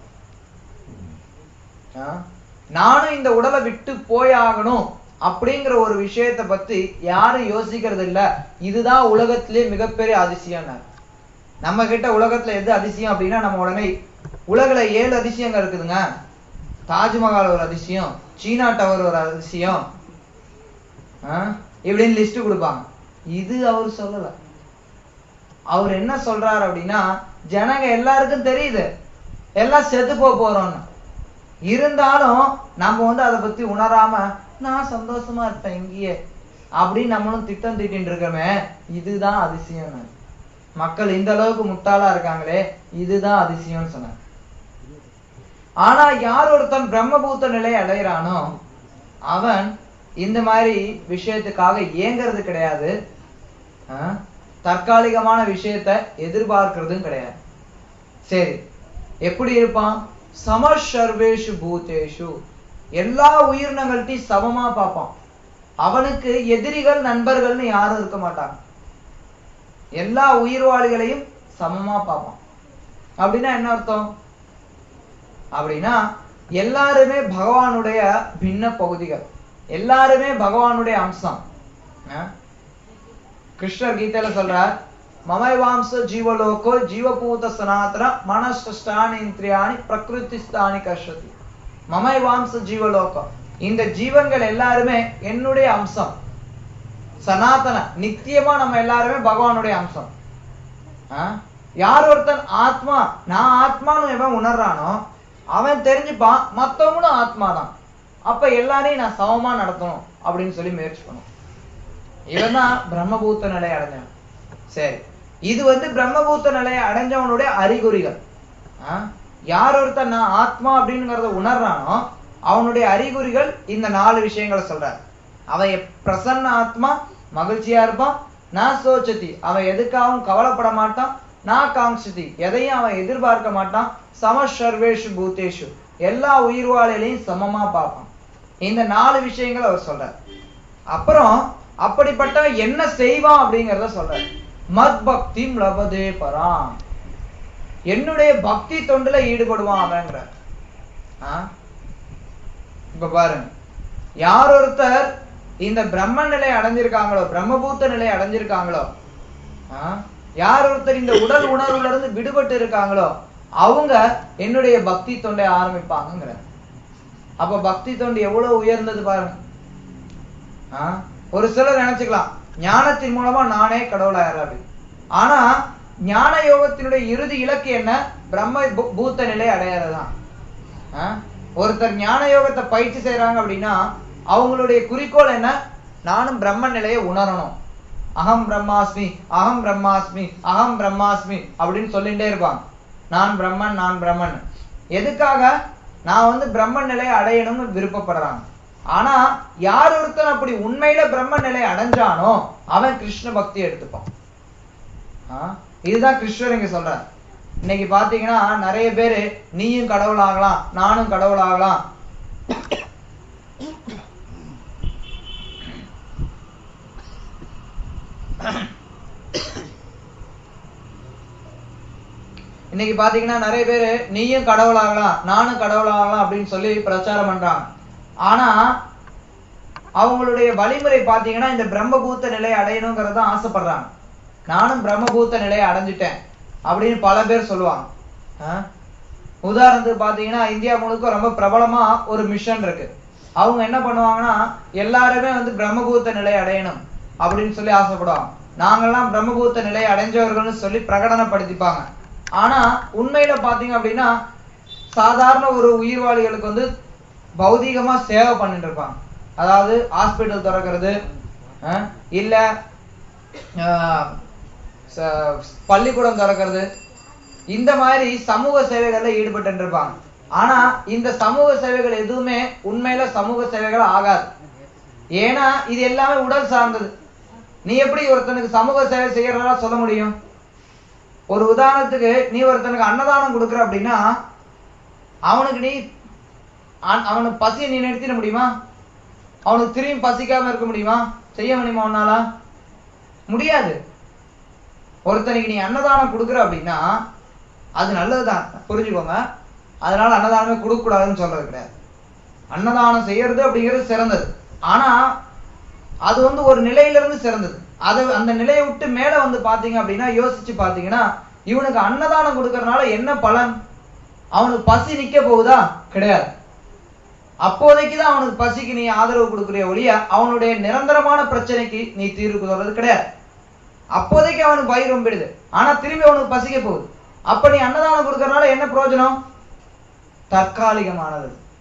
ஆ? நானும் இந்த உடலை விட்டு போயாகணும் அப்படிங்கிற ஒரு விஷயத்தை பத்தி யாரும் யோசிக்கிறது இல்ல இதுதான் உலகத்திலே மிகப்பெரிய அதிசயம் நம்ம கிட்ட உலகத்துல எது அதிசயம் அப்படின்னா நம்ம உடனே உலகுல ஏழு அதிசயங்கள் இருக்குதுங்க தாஜ்மஹால் ஒரு அதிசயம் சீனா டவர் ஒரு அதிசயம் ஆ? இப்படின்னு லிஸ்ட் கொடுப்பாங்க இது அவர் சொல்லல அவர் என்ன சொல்றாரு அப்படின்னா ஜனங்க எல்லாருக்கும் தெரியுது எல்லாம் செத்து போக போறோம்னு இருந்தாலும் நம்ம வந்து அதை பத்தி உணராம நான் சந்தோஷமா இருப்பேன் இங்கேயே அப்படின்னு நம்மளும் திட்டம் தீட்டின்னு இருக்கோமே இதுதான் அதிசயம் மக்கள் இந்த அளவுக்கு முட்டாளா இருக்காங்களே இதுதான் அதிசயம்னு சொன்னார் ஆனா யார் ஒருத்தன் பிரம்மபூத்த நிலையை அடையிறானோ அவன் இந்த மாதிரி விஷயத்துக்காக ஏங்குறது கிடையாது ஆ? தற்காலிகமான விஷயத்த எதிர்பார்க்கிறதும் கிடையாது சரி எப்படி இருப்பான் சமசர்வேஷு பூதேஷு எல்லா உயிரினங்கள்ட்டையும் சமமா பார்ப்பான் அவனுக்கு எதிரிகள் நண்பர்கள்னு யாரும் இருக்க மாட்டாங்க எல்லா உயிர்வாளிகளையும் சமமா பார்ப்பான் அப்படின்னா என்ன அர்த்தம் அப்படின்னா எல்லாருமே பகவானுடைய பின்ன பகுதிகள் எல்லாருமே பகவானுடைய அம்சம் ஆ? கிருஷ்ணர் கீதையில சொல்றார் மமைவாம்ச ஜீவலோகோ ஜீவபூத சனாதன மனசிருஷ்டானி இந்திரியாணி பிரகிருதிஸ்தானி கர்ஷதி மமைவாம்ச ஜீவலோகம் இந்த ஜீவன்கள் எல்லாருமே என்னுடைய அம்சம் சனாதன நித்தியமா நம்ம எல்லாருமே பகவானுடைய அம்சம் ஆ? யார் ஒருத்தன் ஆத்மா நான் ஆத்மான்னு எவன் உணர்றானோ அவன் தெரிஞ்சுப்பான் மத்தவங்களும் ஆத்மா தான் அப்ப எல்லாரையும் நான் சமமா நடத்தணும் அப்படின்னு சொல்லி முயற்சி பண்ணும் இவன் தான் பிரம்மபூத்த நிலையை அடைஞ்சவன் சரி இது வந்து பிரம்மபூத்த நிலையை அடைஞ்சவனுடைய அறிகுறிகள் ஆ? யார் ஒருத்தன் நான் ஆத்மா அப்படிங்கிறத உணர்றானோ அவனுடைய அறிகுறிகள் இந்த நாலு விஷயங்களை சொல்றார் அவன் எப்- பிரசன்ன ஆத்மா மகிழ்ச்சியா இருப்பான் நான் சோச்சதி அவன் எதுக்காகவும் கவலைப்பட மாட்டான் நான் காங்ஷதி எதையும் அவன் எதிர்பார்க்க மாட்டான் சம சர்வேஷு பூதேஷு எல்லா உயிர்வாழிகளையும் சமமா பார்ப்பான் இந்த நாலு விஷயங்களை அவர் சொல்றார் அப்புறம் அப்படிப்பட்டவன் என்ன செய்வான் அப்படிங்கறத சொல்றார் மத் பக்தி லபதே பராம் என்னுடைய பக்தி தொண்டுல ஈடுபடுவான் அவங்கிறார் ஆ? இப்ப பாருங்க யார் ஒருத்தர் இந்த பிரம்ம நிலை அடைஞ்சிருக்காங்களோ பிரம்மபூத்த நிலை அடைஞ்சிருக்காங்களோ ஆ? யார் ஒருத்தர் இந்த உடல் உணர்வுல இருந்து விடுபட்டு இருக்காங்களோ அவங்க என்னுடைய பக்தி தொண்டை ஆரம்பிப்பாங்கங்கிற அப்ப பக்தி தொண்டு எவ்வளவு உயர்ந்தது பாருங்க ஆ? ஒரு சிலர் நினைச்சுக்கலாம் ஞானத்தின் மூலமா நானே கடவுளாயிரம் அப்படி ஆனா ஞான யோகத்தினுடைய இறுதி இலக்கு என்ன பிரம்ம பூ- பூத்த நிலை அடையறதுதான் ஆ? ஒருத்தர் ஞான யோகத்தை பயிற்சி செய்றாங்க அப்படின்னா அவங்களுடைய குறிக்கோள் என்ன நானும் பிரம்ம நிலையை உணரணும் அகம் பிரம்மாஸ்மி அகம் பிரம்மாஸ்மி அகம் பிரம்மாஸ்மி அப்படின்னு சொல்லிட்டே இருப்பாங்க நான் பிரம்மன் நான் பிரம்மன் எதுக்காக நான் வந்து பிரம்ம நிலையை அடையணும்னு விருப்பப்படுறாங்க ஆனா யார் ஒருத்தன் அப்படி உண்மையில பிரம்ம நிலையை அடைஞ்சானோ அவன் கிருஷ்ண பக்தி எடுத்துப்பான் ஆ? இதுதான் கிருஷ்ணர் இங்க சொல்றார் இன்னைக்கு பாத்தீங்கன்னா நிறைய பேரு நீயும் கடவுள் ஆகலாம் நானும் கடவுள் ஆகலாம் இன்னைக்கு பாத்தீங்கன்னா நிறைய பேரு நீயும் கடவுள் ஆகலாம் நானும் கடவுள் ஆகலாம் அப்படின்னு சொல்லி பிரச்சாரம் பண்றாங்க ஆனா அவங்களுடைய வழிமுறை பாத்தீங்கன்னா இந்த பிரம்மபூத்த நிலையை அடையணுங்கிறத ஆசைப்படுறாங்க நானும் பிரம்மபூத்த நிலையை அடைஞ்சிட்டேன் அப்படின்னு பல பேர் சொல்லுவாங்க ஆ? உதாரணத்துக்கு பாத்தீங்கன்னா இந்தியா முழுக்க ரொம்ப பிரபலமா ஒரு மிஷன் இருக்கு அவங்க என்ன பண்ணுவாங்கன்னா எல்லாருமே வந்து பிரம்மபூத்த நிலையை அடையணும் அப்படின்னு சொல்லி ஆசைப்படுவாங்க நாங்கெல்லாம் பிரம்மபூத்த நிலையை அடைஞ்சவர்கள்னு சொல்லி பிரகடனப்படுத்திப்பாங்க ஆனா உண்மையில பாத்தீங்க அப்படின்னா சாதாரண ஒரு உயிர்வாளிகளுக்கு வந்து பௌதீகமா சேவை பண்ணிட்டு இருப்பாங்க அதாவது ஹாஸ்பிட்டல் திறக்கிறது அஹ், இல்ல ஆஹ், ச- பள்ளிக்கூடம் திறக்கிறது இந்த மாதிரி சமூக சேவைகள்ல ஈடுபட்டு இருப்பாங்க ஆனா இந்த சமூக சேவைகள் எதுவுமே உண்மையில சமூக சேவைகள் ஆகாது ஏன்னா இது எல்லாமே உடல் சார்ந்தது நீ எப்படி ஒருத்தனுக்கு சமூக சேவை செய்யறதா சொல்ல முடியும் ஒரு உதாரணத்துக்கு நீ ஒருத்தனுக்கு அன்னதானம் கொடுக்குற அப்படின்னா அவனுக்கு நீ அவன்- அவனுக்கு பசியை நீ நிறுத்திட முடியுமா அவனுக்கு திரும்பி பசிக்காம இருக்க முடியுமா செய்ய முடியுமா உன்னால முடியாது ஒருத்தனுக்கு நீ அன்னதானம் கொடுக்குற அப்படின்னா அது நல்லதுதான் புரிஞ்சுக்கோங்க அதனால அன்னதானமே கொடுக்க கூடாதுன்னு சொல்றது கிடையாது அன்னதானம் செய்யறது அப்படிங்கிறது சிறந்தது ஆனா அது வந்து ஒரு நிலையில இருந்து சிறந்தது அது அந்த நிலையை விட்டு மேல வந்து பாத்தீங்க அப்படின்னா யோசிச்சு பாத்தீங்கன்னா இவனுக்கு அன்னதானம் கொடுக்கறதுனால என்ன பலன் அவனுக்கு பசி நிக்க போகுதா கிடையாது அப்போதைக்கு தான் அவனுக்கு பசிக்கு நீ ஆதரவு கொடுக்குறிய ஒழிய அவனுடைய நிரந்தரமான பிரச்சனைக்கு நீ தீர்வு சொல்றது கிடையாது அப்போதைக்கு அவனுக்கு வயிறு ரொம்பிடுது ஆனா திரும்பி அவனுக்கு பசிக்க போகுது அப்ப நீ அன்னதானம் கொடுக்கறதுனால என்ன பிரயோஜனம் தற்காலிகமானது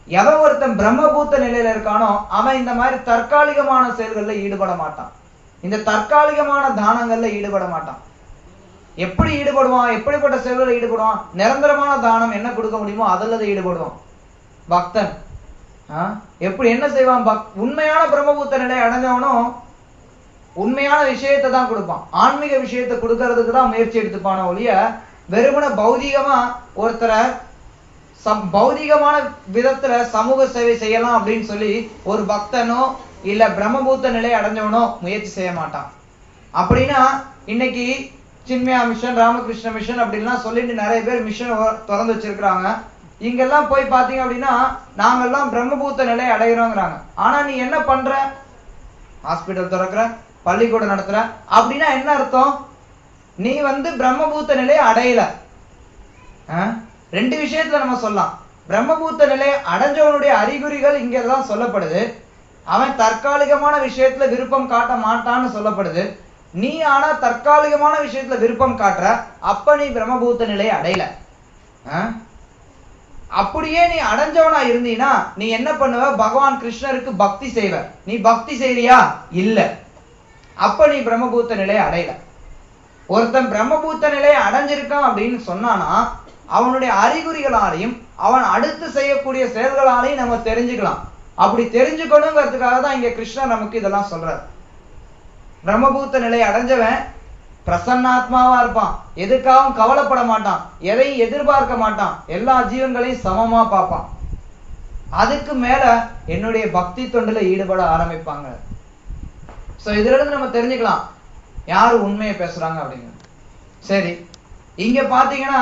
எவன் ஒருத்தன் பிரம்மபூத்த நிலையில இருக்கானோ அவன் இந்த மாதிரி தற்காலிகமான செயல்கள்ல ஈடுபட மாட்டான் இந்த தற்காலிகமான தானங்கள்ல ஈடுபட மாட்டான் எப்படி ஈடுபடுவான் எப்படிப்பட்ட செயல்களில் ஈடுபடுவான் நிரந்தரமான தானம் என்ன கொடுக்க முடியுமோ அதுல தான் ஈடுபடுவான் பக்தன் ஆ? எப்படி என்ன செய்வான் பக் உண்மையான பிரம்மபூத்த நிலை அடைஞ்சவனும் உண்மையான விஷயத்தை தான் கொடுப்பான் ஆன்மீக விஷயத்தை கொடுக்கறதுக்கு தான் முயற்சி எடுத்துப்பான ஒழிய வெறுமன பௌதீகமா ஒருத்தரை சம் பௌதீகமான விதத்துல சமூக சேவை செய்யலாம் அப்படின்னு சொல்லி ஒரு பக்தனோ இல்ல பிரம்மபூத்த நிலை அடைஞ்சவனோ முயற்சி செய்ய மாட்டான் அப்படின்னா இன்னைக்கு சின்மயா மிஷன் ராமகிருஷ்ண மிஷன் அப்படின்லாம் சொல்லிட்டு நிறைய பேர் மிஷன் திறந்து வச்சிருக்கிறாங்க இங்கெல்லாம் போய் பாத்தீங்க அப்படின்னா நாங்கெல்லாம் பிரம்மபூத்த நிலை அடைகிறோங்கிறாங்க ஆனா நீ என்ன பண்ற ஹாஸ்பிட்டல் திறக்கிற பள்ளிக்கூடம் நடத்துற அப்படின்னா என்ன அர்த்தம் நீ வந்து பிரம்மபூத்த நிலையை அடையல ஆ? ரெண்டு விஷயத்துல நம்ம சொல்லலாம் பிரம்மபூத்த நிலையை அடைஞ்சவனுடைய அறிகுறிகள் இங்க தான் சொல்லப்படுது அவன் தற்காலிகமான விஷயத்துல விருப்பம் காட்ட மாட்டான்னு சொல்லப்படுது நீ ஆனா தற்காலிகமான விஷயத்துல விருப்பம் காட்டுற அப்ப நீ பிரம்மபூத்த நிலையை அடையல ஆ? அப்படியே நீ அடைஞ்சவனா இருந்தீனா நீ என்ன பண்ணுவ பகவான் கிருஷ்ணருக்கு பக்தி செய்வ நீ பக்தி செய்றியா இல்ல அப்ப நீ பிரம்மபூத்த நிலையை அடையல ஒருத்தன் பிரம்மபூத்த நிலையை அடைஞ்சிருக்கான் அப்படின்னு சொன்னானா அவனுடைய அறிகுறிகளாலையும் அவன் அடுத்து செய்யக்கூடிய செயல்களாலையும் நம்ம தெரிஞ்சுக்கலாம் அப்படி தெரிஞ்சுக்கணுங்கிறதுக்காக தான் இங்க கிருஷ்ணர் நமக்கு இதெல்லாம் சொல்றார் பிரம்மபூத்த நிலையை அடைஞ்சவன் பிரசன்னாத்மாவா இருப்பான் எதுக்காகவும் கவலைப்பட மாட்டான் எதையும் எதிர்பார்க்க மாட்டான் எல்லா ஜீவன்களையும் சமமா பார்ப்பான் அதுக்கு மேல என்னுடைய பக்தி தொண்டுல ஈடுபட ஆரம்பிப்பாங்க சோ இதுல இருந்து நம்ம தெரிஞ்சுக்கலாம் யாரு உண்மையை பேசுறாங்க அப்படிங்கிறது சரி இங்க பாத்தீங்கன்னா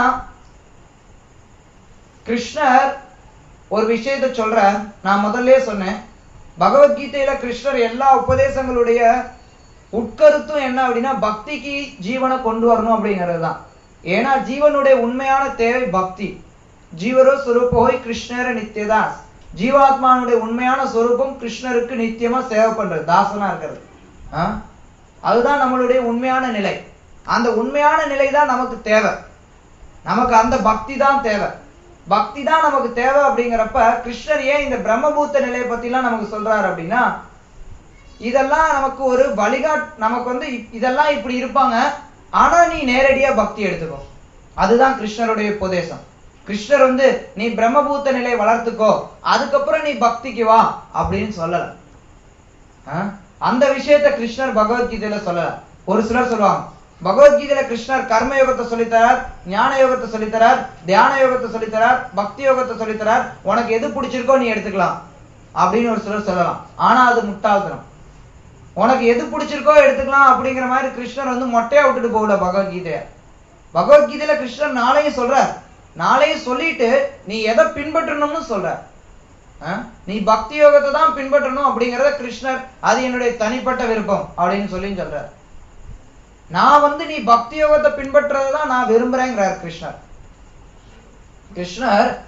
கிருஷ்ணர் ஒரு விஷயத்த சொல்ற நான் முதல்லயே சொன்னேன் பகவத்கீதையில கிருஷ்ணர் எல்லா உபதேசங்களுடைய உட்கருத்தும் என்ன அப்படின்னா பக்திக்கு ஜீவனை கொண்டு வரணும் அப்படிங்கிறது தான் ஏன்னா ஜீவனுடைய உண்மையான தேவை பக்தி ஜீவரோ சுரூபோய் கிருஷ்ணர நித்தியதாஸ் ஜீவாத்மானுடைய உண்மையான சொரூபம் கிருஷ்ணருக்கு நித்தியமா சேவை பண்றது தாசனா இருக்கிறது ஆ? அதுதான் நம்மளுடைய உண்மையான நிலை அந்த உண்மையான நிலை தான் நமக்கு தேவை நமக்கு அந்த பக்தி தான் தேவை பக்தி தான் நமக்கு தேவை அப்படிங்கிறப்ப கிருஷ்ணர் ஏன் இந்த பிரம்மபூத்த நிலையை பத்திலாம் நமக்கு சொல்றாரு அப்படின்னா இதெல்லாம் நமக்கு ஒரு வழிகாட் நமக்கு வந்து இப்- இதெல்லாம் இப்படி இருப்பாங்க ஆனா நீ நேரடியா பக்தி எடுத்துக்கோ அதுதான் கிருஷ்ணருடைய உபதேசம் கிருஷ்ணர் வந்து நீ பிரம்மபூத்த நிலையை வளர்த்துக்கோ அதுக்கப்புறம் நீ பக்திக்கு வா அப்படின்னு சொல்லல ஆ? அந்த விஷயத்த கிருஷ்ணர் பகவத்கீதையில சொல்லல ஒரு சிலர் சொல்லுவாங்க பகவத்கீதையில கிருஷ்ணர் கர்ம யோகத்தை சொல்லித்தரார் ஞான யோகத்தை சொல்லித்தரார் தியான யோகத்தை சொல்லித்தரார் பக்தி யோகத்தை சொல்லித்தரார் உனக்கு எது பிடிச்சிருக்கோ நீ எடுத்துக்கலாம் அப்படின்னு ஒரு சிலர் சொல்லலாம் ஆனா அது முட்டாள்தனம் உனக்கு எது பிடிச்சிருக்கோ எடுத்துக்கலாம் அப்படிங்கிற மாதிரி கிருஷ்ணர் வந்து மொட்டையா விட்டுட்டு போகல பகவத்கீதைய பகவத்கீதையில கிருஷ்ணர் நாளையும் சொல்றார் நாளையும் சொல்லிட்டு நீ எதை பின்பற்றணும்னு சொல்ற ஆ? நீ பக்தி யோகத்தை தான் பின்பற்றணும் அப்படிங்கறத கிருஷ்ணர் அது என்னுடைய தனிப்பட்ட விருப்பம் அப்படின்னு சொல்லி சொல்றார் நான் வந்து நீ பக்தி யோகத்தை பின்பற்றதை தான் நான் விரும்புறேங்கிறார் கிருஷ்ணர் கிருஷ்ணர்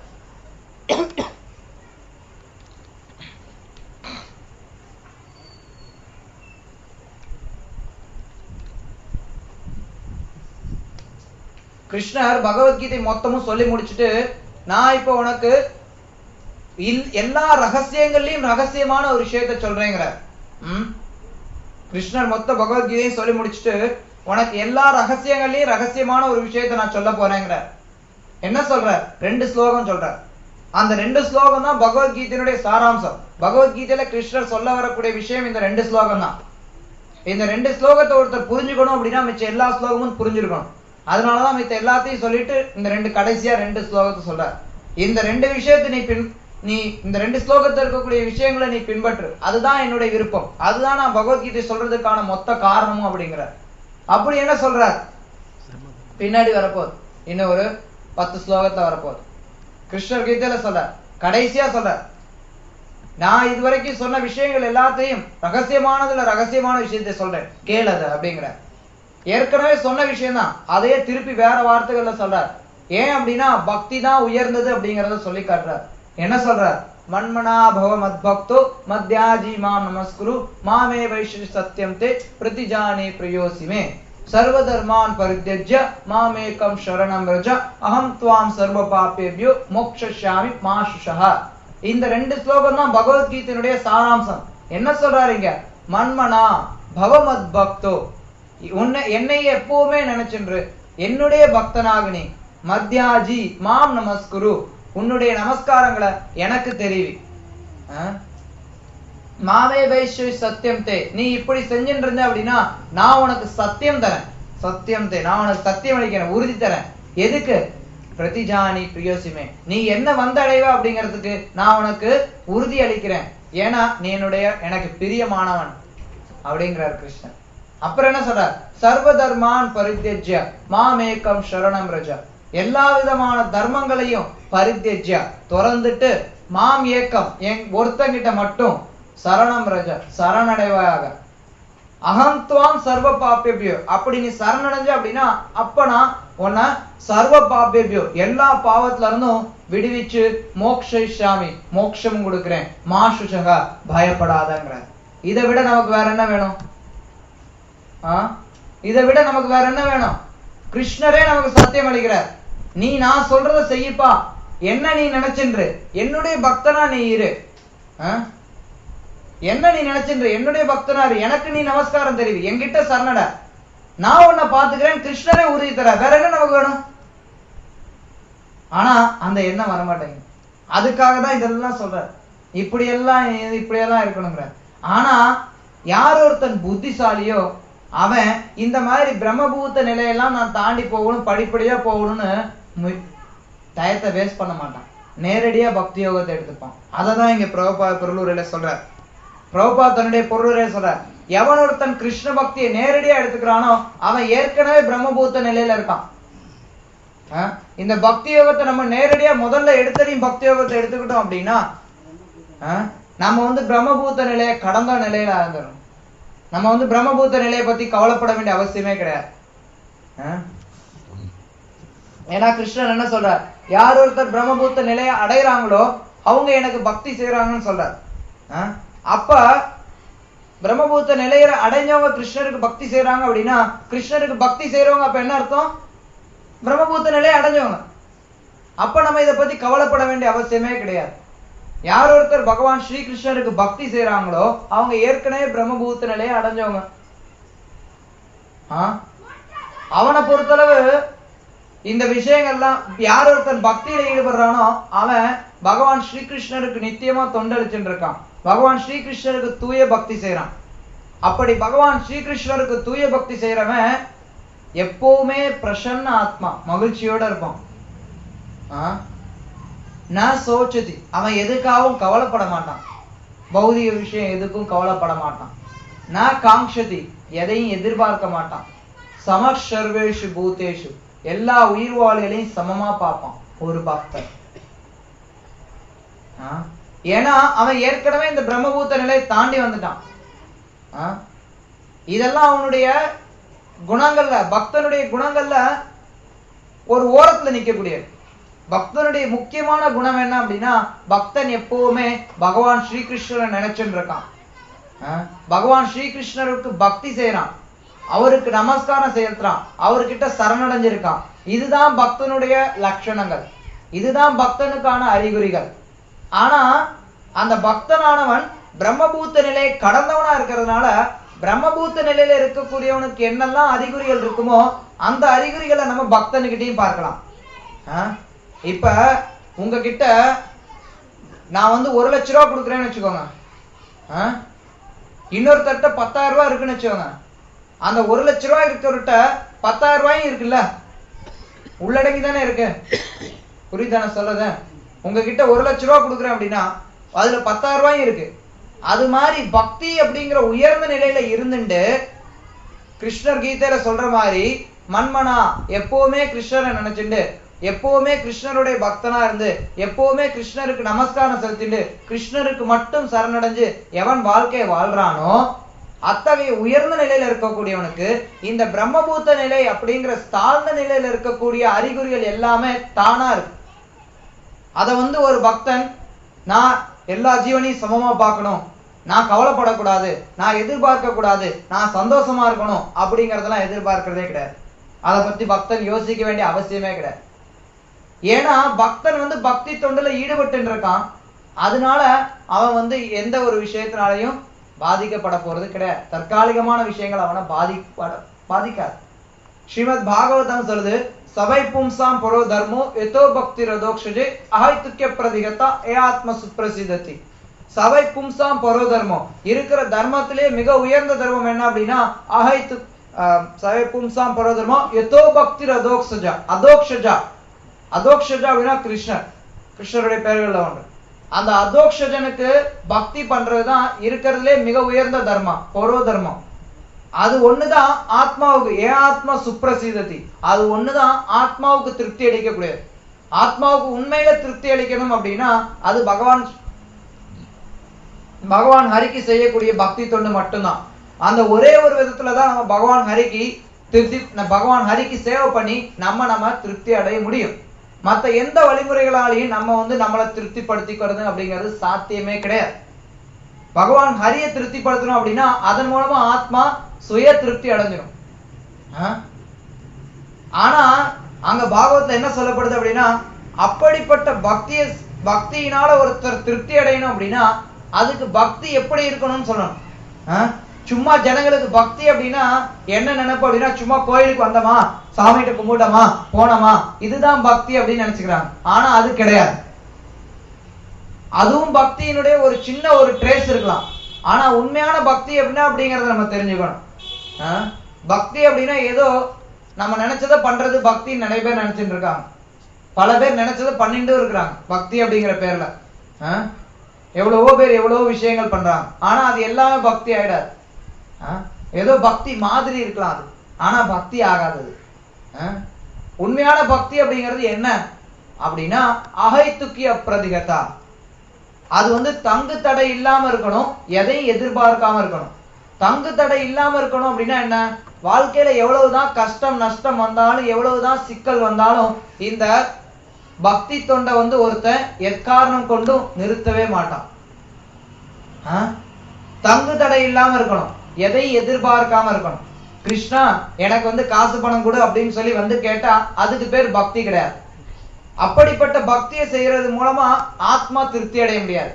கிருஷ்ணர் பகவத்கீதை மொத்தமும் சொல்லி முடிச்சுட்டு நான் இப்போ உனக்கு இல்- எல்லா ரகசியங்கள்லயும் ரகசியமான ஒரு விஷயத்த சொல்றேங்கிறார் ம்? கிருஷ்ணர் மொத்த பகவத்கீதையும் சொல்லி முடிச்சுட்டு உனக்கு எல்லா ரகசியங்கள்லயும் ரகசியமான ஒரு விஷயத்த நான் சொல்ல போறேங்கிறார் என்ன சொல்ற ரெண்டு ஸ்லோகம் சொல்ற அந்த ரெண்டு ஸ்லோகம் தான் பகவத்கீதையினுடைய சாராம்சம் பகவத்கீதையில கிருஷ்ணர் சொல்ல வரக்கூடிய விஷயம் இந்த ரெண்டு ஸ்லோகம் தான் இந்த ரெண்டு ஸ்லோகத்தை ஒருத்தர் புரிஞ்சுக்கணும் அப்படின்னா மிச்ச எல்லா ஸ்லோகமும் புரிஞ்சிருக்கணும் அதனாலதான் மித்த எல்லாத்தையும் சொல்லிட்டு இந்த ரெண்டு கடைசியா ரெண்டு ஸ்லோகத்தை சொல்றார் இந்த ரெண்டு விஷயத்தை நீ பின் நீ இந்த ரெண்டு ஸ்லோகத்துல இருக்கக்கூடிய விஷயங்களை நீ பின்பற்று அதுதான் என்னுடைய விருப்பம் அதுதான் நான் பகவத்கீதை சொல்றதுக்கான மொத்த காரணமும் அப்படிங்கிறார் அப்படி என்ன சொல்றார் பின்னாடி வரப்போகுது இன்னும் ஒரு பத்து ஸ்லோகத்துல வரப்போகுது கிருஷ்ணர் கீதையில சொல்றார் கடைசியா சொல்றார் நான் இதுவரைக்கும் சொன்ன விஷயங்கள் எல்லாத்தையும் ரகசியமானதுல ரகசியமான விஷயத்தை சொல்றேன் கேள் அது அப்படிங்கிற ஏற்கனவே சொன்ன விஷயம்தான் அதையே திருப்பி வேற வார்த்தைகள்ல சொல்றார் ஏன் அப்படின்னா பக்தி தான் உயர்ந்தது அப்படிங்கறத சொல்லி காட்டுறார் என்ன சொல்றார் மன்மனா பவ மத்பக்தோ மத்யாஜி மாம் நமஸ்குரு மாமே வைஷ்ணி சத்தியம் தே பிரதிஜானே பிரியோசிமே சர்வதர்மான் பரித்யஜ்ய மாமேகம் சரணம் ரஜ அகம் துவாம் சர்வ பாப்பேபியோ மோக்ஷாமி மாசுஷா இந்த ரெண்டு ஸ்லோகம் தான் பகவத்கீதையினுடைய சாராம்சம் என்ன சொல்றாருங்க மன்மனா பவமத் பக்தோ உன்னை என்னை எப்பவுமே நினைச்சென்று என்னுடைய பக்தனாக நீ மத்யாஜி மாம் நமஸ்குரு உன்னுடைய நமஸ்காரங்களை எனக்கு தெரிவி ஆ? மாமே வைஷ்ய சத்தியம் தே நீ இப்படி செஞ்சுட்டு இருந்த அப்படின்னா நான் உனக்கு சத்தியம் தரேன் சத்தியம் தே நான் உனக்கு சத்தியம் அளிக்கிறேன் உறுதி தரேன் எதுக்கு பிரதிஜானி பிரியோசிமே நீ என்ன வந்து அடைவ அப்படிங்கிறதுக்கு நான் உனக்கு உறுதி அளிக்கிறேன் ஏன்னா நீ என்னுடைய எனக்கு பிரியமானவன் அப்படிங்கிறார் கிருஷ்ணன் அப்புறம் என்ன சொல்றார் சர்வ தர்மான் பரித்தேஜ்ய மாமேக்கம் சரணம் ரஜ எல்லா விதமான தர்மங்களையும் பரித்தேஜ்ய திறந்துட்டு மாம் ஏக்கம் என் ஒருத்தங்கிட்ட மட்டும் சரணம் ரஜ சரணடைவாயாக அகம் துவாம் சர்வ பாப்பேபியோ அப்படி நீ சரணடைஞ்ச அப்படின்னா அப்ப நான் உன்னை சர்வ பாப்பேபியோ எல்லா பாவத்துல இருந்தும் விடுவிச்சு மோக்ஷாமி மோக்ஷம் கொடுக்கிறேன் மா சுஷகா பயப்படாதங்கிற இதை விட நமக்கு வேற என்ன வேணும் ஆ இதை விட நமக்கு வேற என்ன வேணும் கிருஷ்ணரே நமக்கு சத்தியம் அளிக்கிறார் நீ நான் சொல்றத செய்யப்பா என்ன நீ நினைச்சின்று என்னுடைய பக்தனா நீ இரு ஆ? என்ன நீ நினைச்சின்று என்னுடைய பக்தனாரு எனக்கு நீ நமஸ்காரம் தெரிவி என்கிட்ட சரணட நான் உன்னை பாத்துக்கிறேன் கிருஷ்ணரே உறுதி தர வேற என்ன நமக்கு வேணும் ஆனா அந்த எண்ணம் வரமாட்டேங்குது அதுக்காக தான் இதெல்லாம் சொல்ற இப்படி எல்லாம் இப்படி எல்லாம் இருக்கணுங்கிற ஆனா யார் ஒருத்தன் புத்திசாலியோ அவன் இந்த மாதிரி பிரம்மபூத்த நிலையெல்லாம் நான் தாண்டி போகணும் படிப்படியா போகணும்னு மு- டயத்தை வேஸ்ட் பண்ண மாட்டான் நேரடியா பக்தி யோகத்தை எடுத்துப்பான் அதை தான் இங்க பிரபா பொருளுரையில சொல்றார் பிரபா தன்னுடைய பொருளுரையில சொல்றார் எவன் ஒருத்தன் கிருஷ்ண பக்தியை நேரடியா எடுத்துக்கிறானோ அவன் ஏற்கனவே பிரம்மபூத்த நிலையில இருக்கான் ஆ? இந்த பக்தி யோகத்தை நம்ம நேரடியா முதல்ல எடுத்ததையும் பக்தி யோகத்தை எடுத்துக்கிட்டோம் அப்படின்னா ஆ? நம்ம வந்து பிரம்மபூத்த நிலையை கடந்த நிலையில இருந்துடும் நம்ம வந்து பிரம்மபூத்த நிலையை பத்தி கவலைப்பட வேண்டிய அவசியமே கிடையாது ஆ? ஏன்னா கிருஷ்ணன் என்ன சொல்றார் யார் ஒருத்தர் பிரம்மபூத்த நிலையை அடையறாங்களோ அவங்க எனக்கு பக்தி செய்யறாங்கன்னு சொல்றார் ஆ? அப்ப பிரம்மபூத்த நிலையில அடைஞ்சவங்க கிருஷ்ணருக்கு பக்தி செய்யறாங்க அப்படின்னா கிருஷ்ணருக்கு பக்தி செய்யறவங்க அப்ப என்ன அர்த்தம் பிரம்மபூத்த நிலையை அடைஞ்சவங்க அப்ப நம்ம இதை பத்தி கவலைப்பட வேண்டிய அவசியமே கிடையாது யார் ஒருத்தர் பகவான் ஸ்ரீகிருஷ்ணருக்கு பக்தி செய்யறாங்களோ அவங்க ஏற்கனவே பிரம்மபூத்த நிலையை அடைஞ்சவங்க ஆ? அவனை பொறுத்தளவு இந்த விஷயங்கள்லாம் யார் ஒருத்தன் பக்தியில ஈடுபடுறானோ அவன் பகவான் ஸ்ரீகிருஷ்ணருக்கு நித்தியமா தொண்டளிச்சுட்டு இருக்கான் பகவான் ஸ்ரீகிருஷ்ணருக்கு தூய பக்தி செய்யறான் அப்படி பகவான் ஸ்ரீகிருஷ்ணருக்கு தூய பக்தி செய்யறவன் எப்பவுமே பிரசன்ன ஆத்மா மகிழ்ச்சியோட இருப்பான் ஆ? ந சோச்சதி அவன் எதுக்காகவும் கவலைப்பட மாட்டான் பௌதிக விஷயம் எதுக்கும் கவலைப்பட மாட்டான் ந காங்ஷதி எதையும் எதிர்பார்க்க மாட்டான் சம சர்வேஷு பூதேஷு எல்லா உயிர்வாளிகளையும் சமமா பார்ப்பான் ஒரு பக்தன் ஆ? ஏன்னா அவன் ஏற்கனவே இந்த பிரம்மபூத்த நிலையை தாண்டி வந்துட்டான் ஆ? இதெல்லாம் அவனுடைய குணங்கள்ல பக்தனுடைய குணங்கள்ல ஒரு ஓரத்துல நிக்கக்கூடியது பக்தனுடைய முக்கியமான குணம் என்ன அப்படின்னா பக்தன் எப்பவுமே பகவான் ஸ்ரீகிருஷ்ணரை நினைச்சுட்டு இருக்கான் ஆ? பகவான் ஸ்ரீகிருஷ்ணருக்கு பக்தி செய்யறான் அவருக்கு நமஸ்காரம் செலுத்துறான் அவர்கிட்ட சரணடைஞ்சிருக்கான் இதுதான் பக்தனுடைய லட்சணங்கள் இதுதான் பக்தனுக்கான அறிகுறிகள் ஆனா அந்த பக்தனானவன் பிரம்மபூத்த நிலையை கடந்தவனா இருக்கிறதுனால பிரம்மபூத்த நிலையில இருக்கக்கூடியவனுக்கு என்னெல்லாம் அறிகுறிகள் இருக்குமோ அந்த அறிகுறிகளை நம்ம பக்தனுக்கிட்டையும் பார்க்கலாம் ஆ? இப்ப உங்ககிட்ட நான் வந்து ஒரு லட்ச ரூபா கொடுக்குறேன்னு வச்சுக்கோங்க ஆ? இன்னொருத்தர்கிட்ட பத்தாயிரம் ரூபாய் இருக்குன்னு வச்சுக்கோங்க அந்த ஒரு லட்ச ரூபாய் இருக்கிறவர்கிட்ட பத்தாயிரம் ரூபாயும் இருக்குல்ல உள்ளடங்கி தானே இருக்கு புரியுதானே சொல்றது உங்ககிட்ட ஒரு லட்ச ரூபாய் கொடுக்குறேன் அப்படின்னா அதுல பத்தாயிரம் ரூபாயும் இருக்கு அது மாதிரி பக்தி அப்படிங்கிற உயர்ந்த நிலையில இருந்துட்டு கிருஷ்ணர் கீதையில சொல்ற மாதிரி மன்மனா எப்பவுமே கிருஷ்ணரை நினைச்சுண்டு எப்பவுமே கிருஷ்ணருடைய பக்தனா இருந்து எப்பவுமே கிருஷ்ணருக்கு நமஸ்காரம் செலுத்திட்டு கிருஷ்ணருக்கு மட்டும் சரணடைஞ்சு எவன் வாழ்க்கையை வாழ்றானோ அத்தகைய உயர்ந்த நிலையில இருக்கக்கூடியவனுக்கு இந்த பிரம்மபூத்த நிலை அப்படிங்கிற தாழ்ந்த நிலையில இருக்கக்கூடிய அறிகுறிகள் எல்லாமே தானா இருக்கு அத வந்து ஒரு பக்தன் நான் எல்லா ஜீவனையும் சமமா பார்க்கணும் நான் கவலைப்படக்கூடாது நான் எதிர்பார்க்க கூடாது நான் சந்தோஷமா இருக்கணும் அப்படிங்கறதெல்லாம் எதிர்பார்க்கிறதே கிடையாது அதை பத்தி பக்தன் யோசிக்க வேண்டிய அவசியமே கிடையாது ஏன்னா பக்தன் வந்து பக்தி தொண்டுல ஈடுபட்டு இருக்கான் அதனால அவன் வந்து எந்த ஒரு விஷயத்தினாலையும் பாதிக்கப்பட போறது கிடையாது தற்காலிகமான விஷயங்கள் அவனை பாதிப்பட பாதிக்காது ஸ்ரீமத் பாகவதம் சொல்லுது சபை பும்சாம் பரோ தர்மோ எதோ பக்தி ரதோக்ஷஜே அஹைத்துக்கிய பிரதிகதா ஏ ஆத்ம சுப்பிரசிதத்தி சபை பும்சாம் பரோ தர்மம் இருக்கிற தர்மத்திலே மிக உயர்ந்த தர்மம் என்ன அப்படின்னா அஹைத்து ஆஹ், சபை பும்சாம் பரோ தர்மம் எதோ பக்தி ரதோக்ஷஜா அதோக்ஷஜா அதோக்ஷஜா அப்படின்னா கிருஷ்ணர் கிருஷ்ணருடைய பெயர்கள்ல ஒன்று அந்த அதோக்ஷஜனுக்கு பக்தி பண்றதுதான் இருக்கிறதுலே மிக உயர்ந்த தர்மம் பரோ தர்மம் அது ஒண்ணுதான் ஆத்மாவுக்கு ஏன் ஆத்மா சுப்ரசீதத்தி அது ஒண்ணுதான் ஆத்மாவுக்கு திருப்தி அளிக்கக்கூடியது ஆத்மாவுக்கு உண்மையில திருப்தி அளிக்கணும் அப்படின்னா அது பகவான் பகவான் ஹரிக்கு செய்யக்கூடிய பக்தி தொண்டு மட்டும்தான் அந்த ஒரே ஒரு விதத்துல தான் நம்ம பகவான் ஹரிக்கு திருப்தி ந- பகவான் ஹரிக்கு சேவை பண்ணி நம்ம நம்ம திருப்தி அடைய முடியும் மத்த எந்த வழிமுறைகளாலையும் நம்ம வந்து நம்மளை திருப்திப்படுத்திக்கிறது அப்படிங்கிறது சாத்தியமே கிடையாது பகவான் ஹரியை திருப்திப்படுத்தணும் அப்படின்னா அதன் மூலமா ஆத்மா சுய திருப்தி அடைஞ்சிடும் ஆ? ஆனா அங்க பாகவத்துல என்ன சொல்லப்படுது அப்படின்னா அப்படிப்பட்ட பக்திய பக்தியினால ஒருத்தர் திருப்தி அடையணும் அப்படின்னா அதுக்கு பக்தி எப்படி இருக்கணும்னு சொல்லணும் ஆ? சும்மா ஜனங்களுக்கு பக்தி அப்படின்னா என்ன நினைப்பு அப்படின்னா சும்மா கோயிலுக்கு வந்தோமா சாமிகிட்ட கும்பிட்டோமா போனோமா இதுதான் பக்தி அப்படின்னு நினைச்சுக்கிறாங்க ஆனா அது கிடையாது அதுவும் பக்தியினுடைய ஒரு சின்ன ஒரு ட்ரேஸ் இருக்கலாம் ஆனா உண்மையான பக்தி அப்படின்னா அப்படிங்கறத நம்ம தெரிஞ்சுக்கணும் ஆ? பக்தி அப்படின்னா ஏதோ நம்ம நினைச்சதை பண்றது பக்தின்னு நிறைய பேர் நினைச்சிட்டு இருக்காங்க பல பேர் நினைச்சதை பண்ணிட்டு இருக்கிறாங்க பக்தி அப்படிங்கிற பேர்ல ஆ? எவ்வளவோ பேர் எவ்வளவோ விஷயங்கள் பண்றாங்க ஆனா அது எல்லாமே பக்தி ஆயிடாது ஆ? ஏதோ பக்தி மாதிரி இருக்கலாம் அது ஆனா பக்தி ஆகாதது ஆ? உண்மையான பக்தி அப்படிங்கிறது என்ன அப்படின்னா அகைத்துக்கிய பிரதிகதா அது வந்து தங்கு தடை இல்லாம இருக்கணும் எதையும் எதிர்பார்க்காம இருக்கணும் தங்கு தடை இல்லாம இருக்கணும் அப்படின்னா என்ன வாழ்க்கையில எவ்வளவுதான் கஷ்டம் நஷ்டம் வந்தாலும் எவ்வளவுதான் சிக்கல் வந்தாலும் இந்த பக்தி தொண்டை வந்து ஒருத்தன் எக்காரணம் கொண்டும் நிறுத்தவே மாட்டான் ஆ? தங்கு தடை இல்லாம இருக்கணும் எதையும் எதிர்பார்க்காம இருக்கணும் கிருஷ்ணா எனக்கு வந்து காசு பணம் கொடு அப்படின்னு சொல்லி வந்து கேட்டா அதுக்கு பேர் பக்தி கிடையாது அப்படிப்பட்ட பக்தியை செய்யறது மூலமா ஆத்மா திருப்தி அடைய முடியாது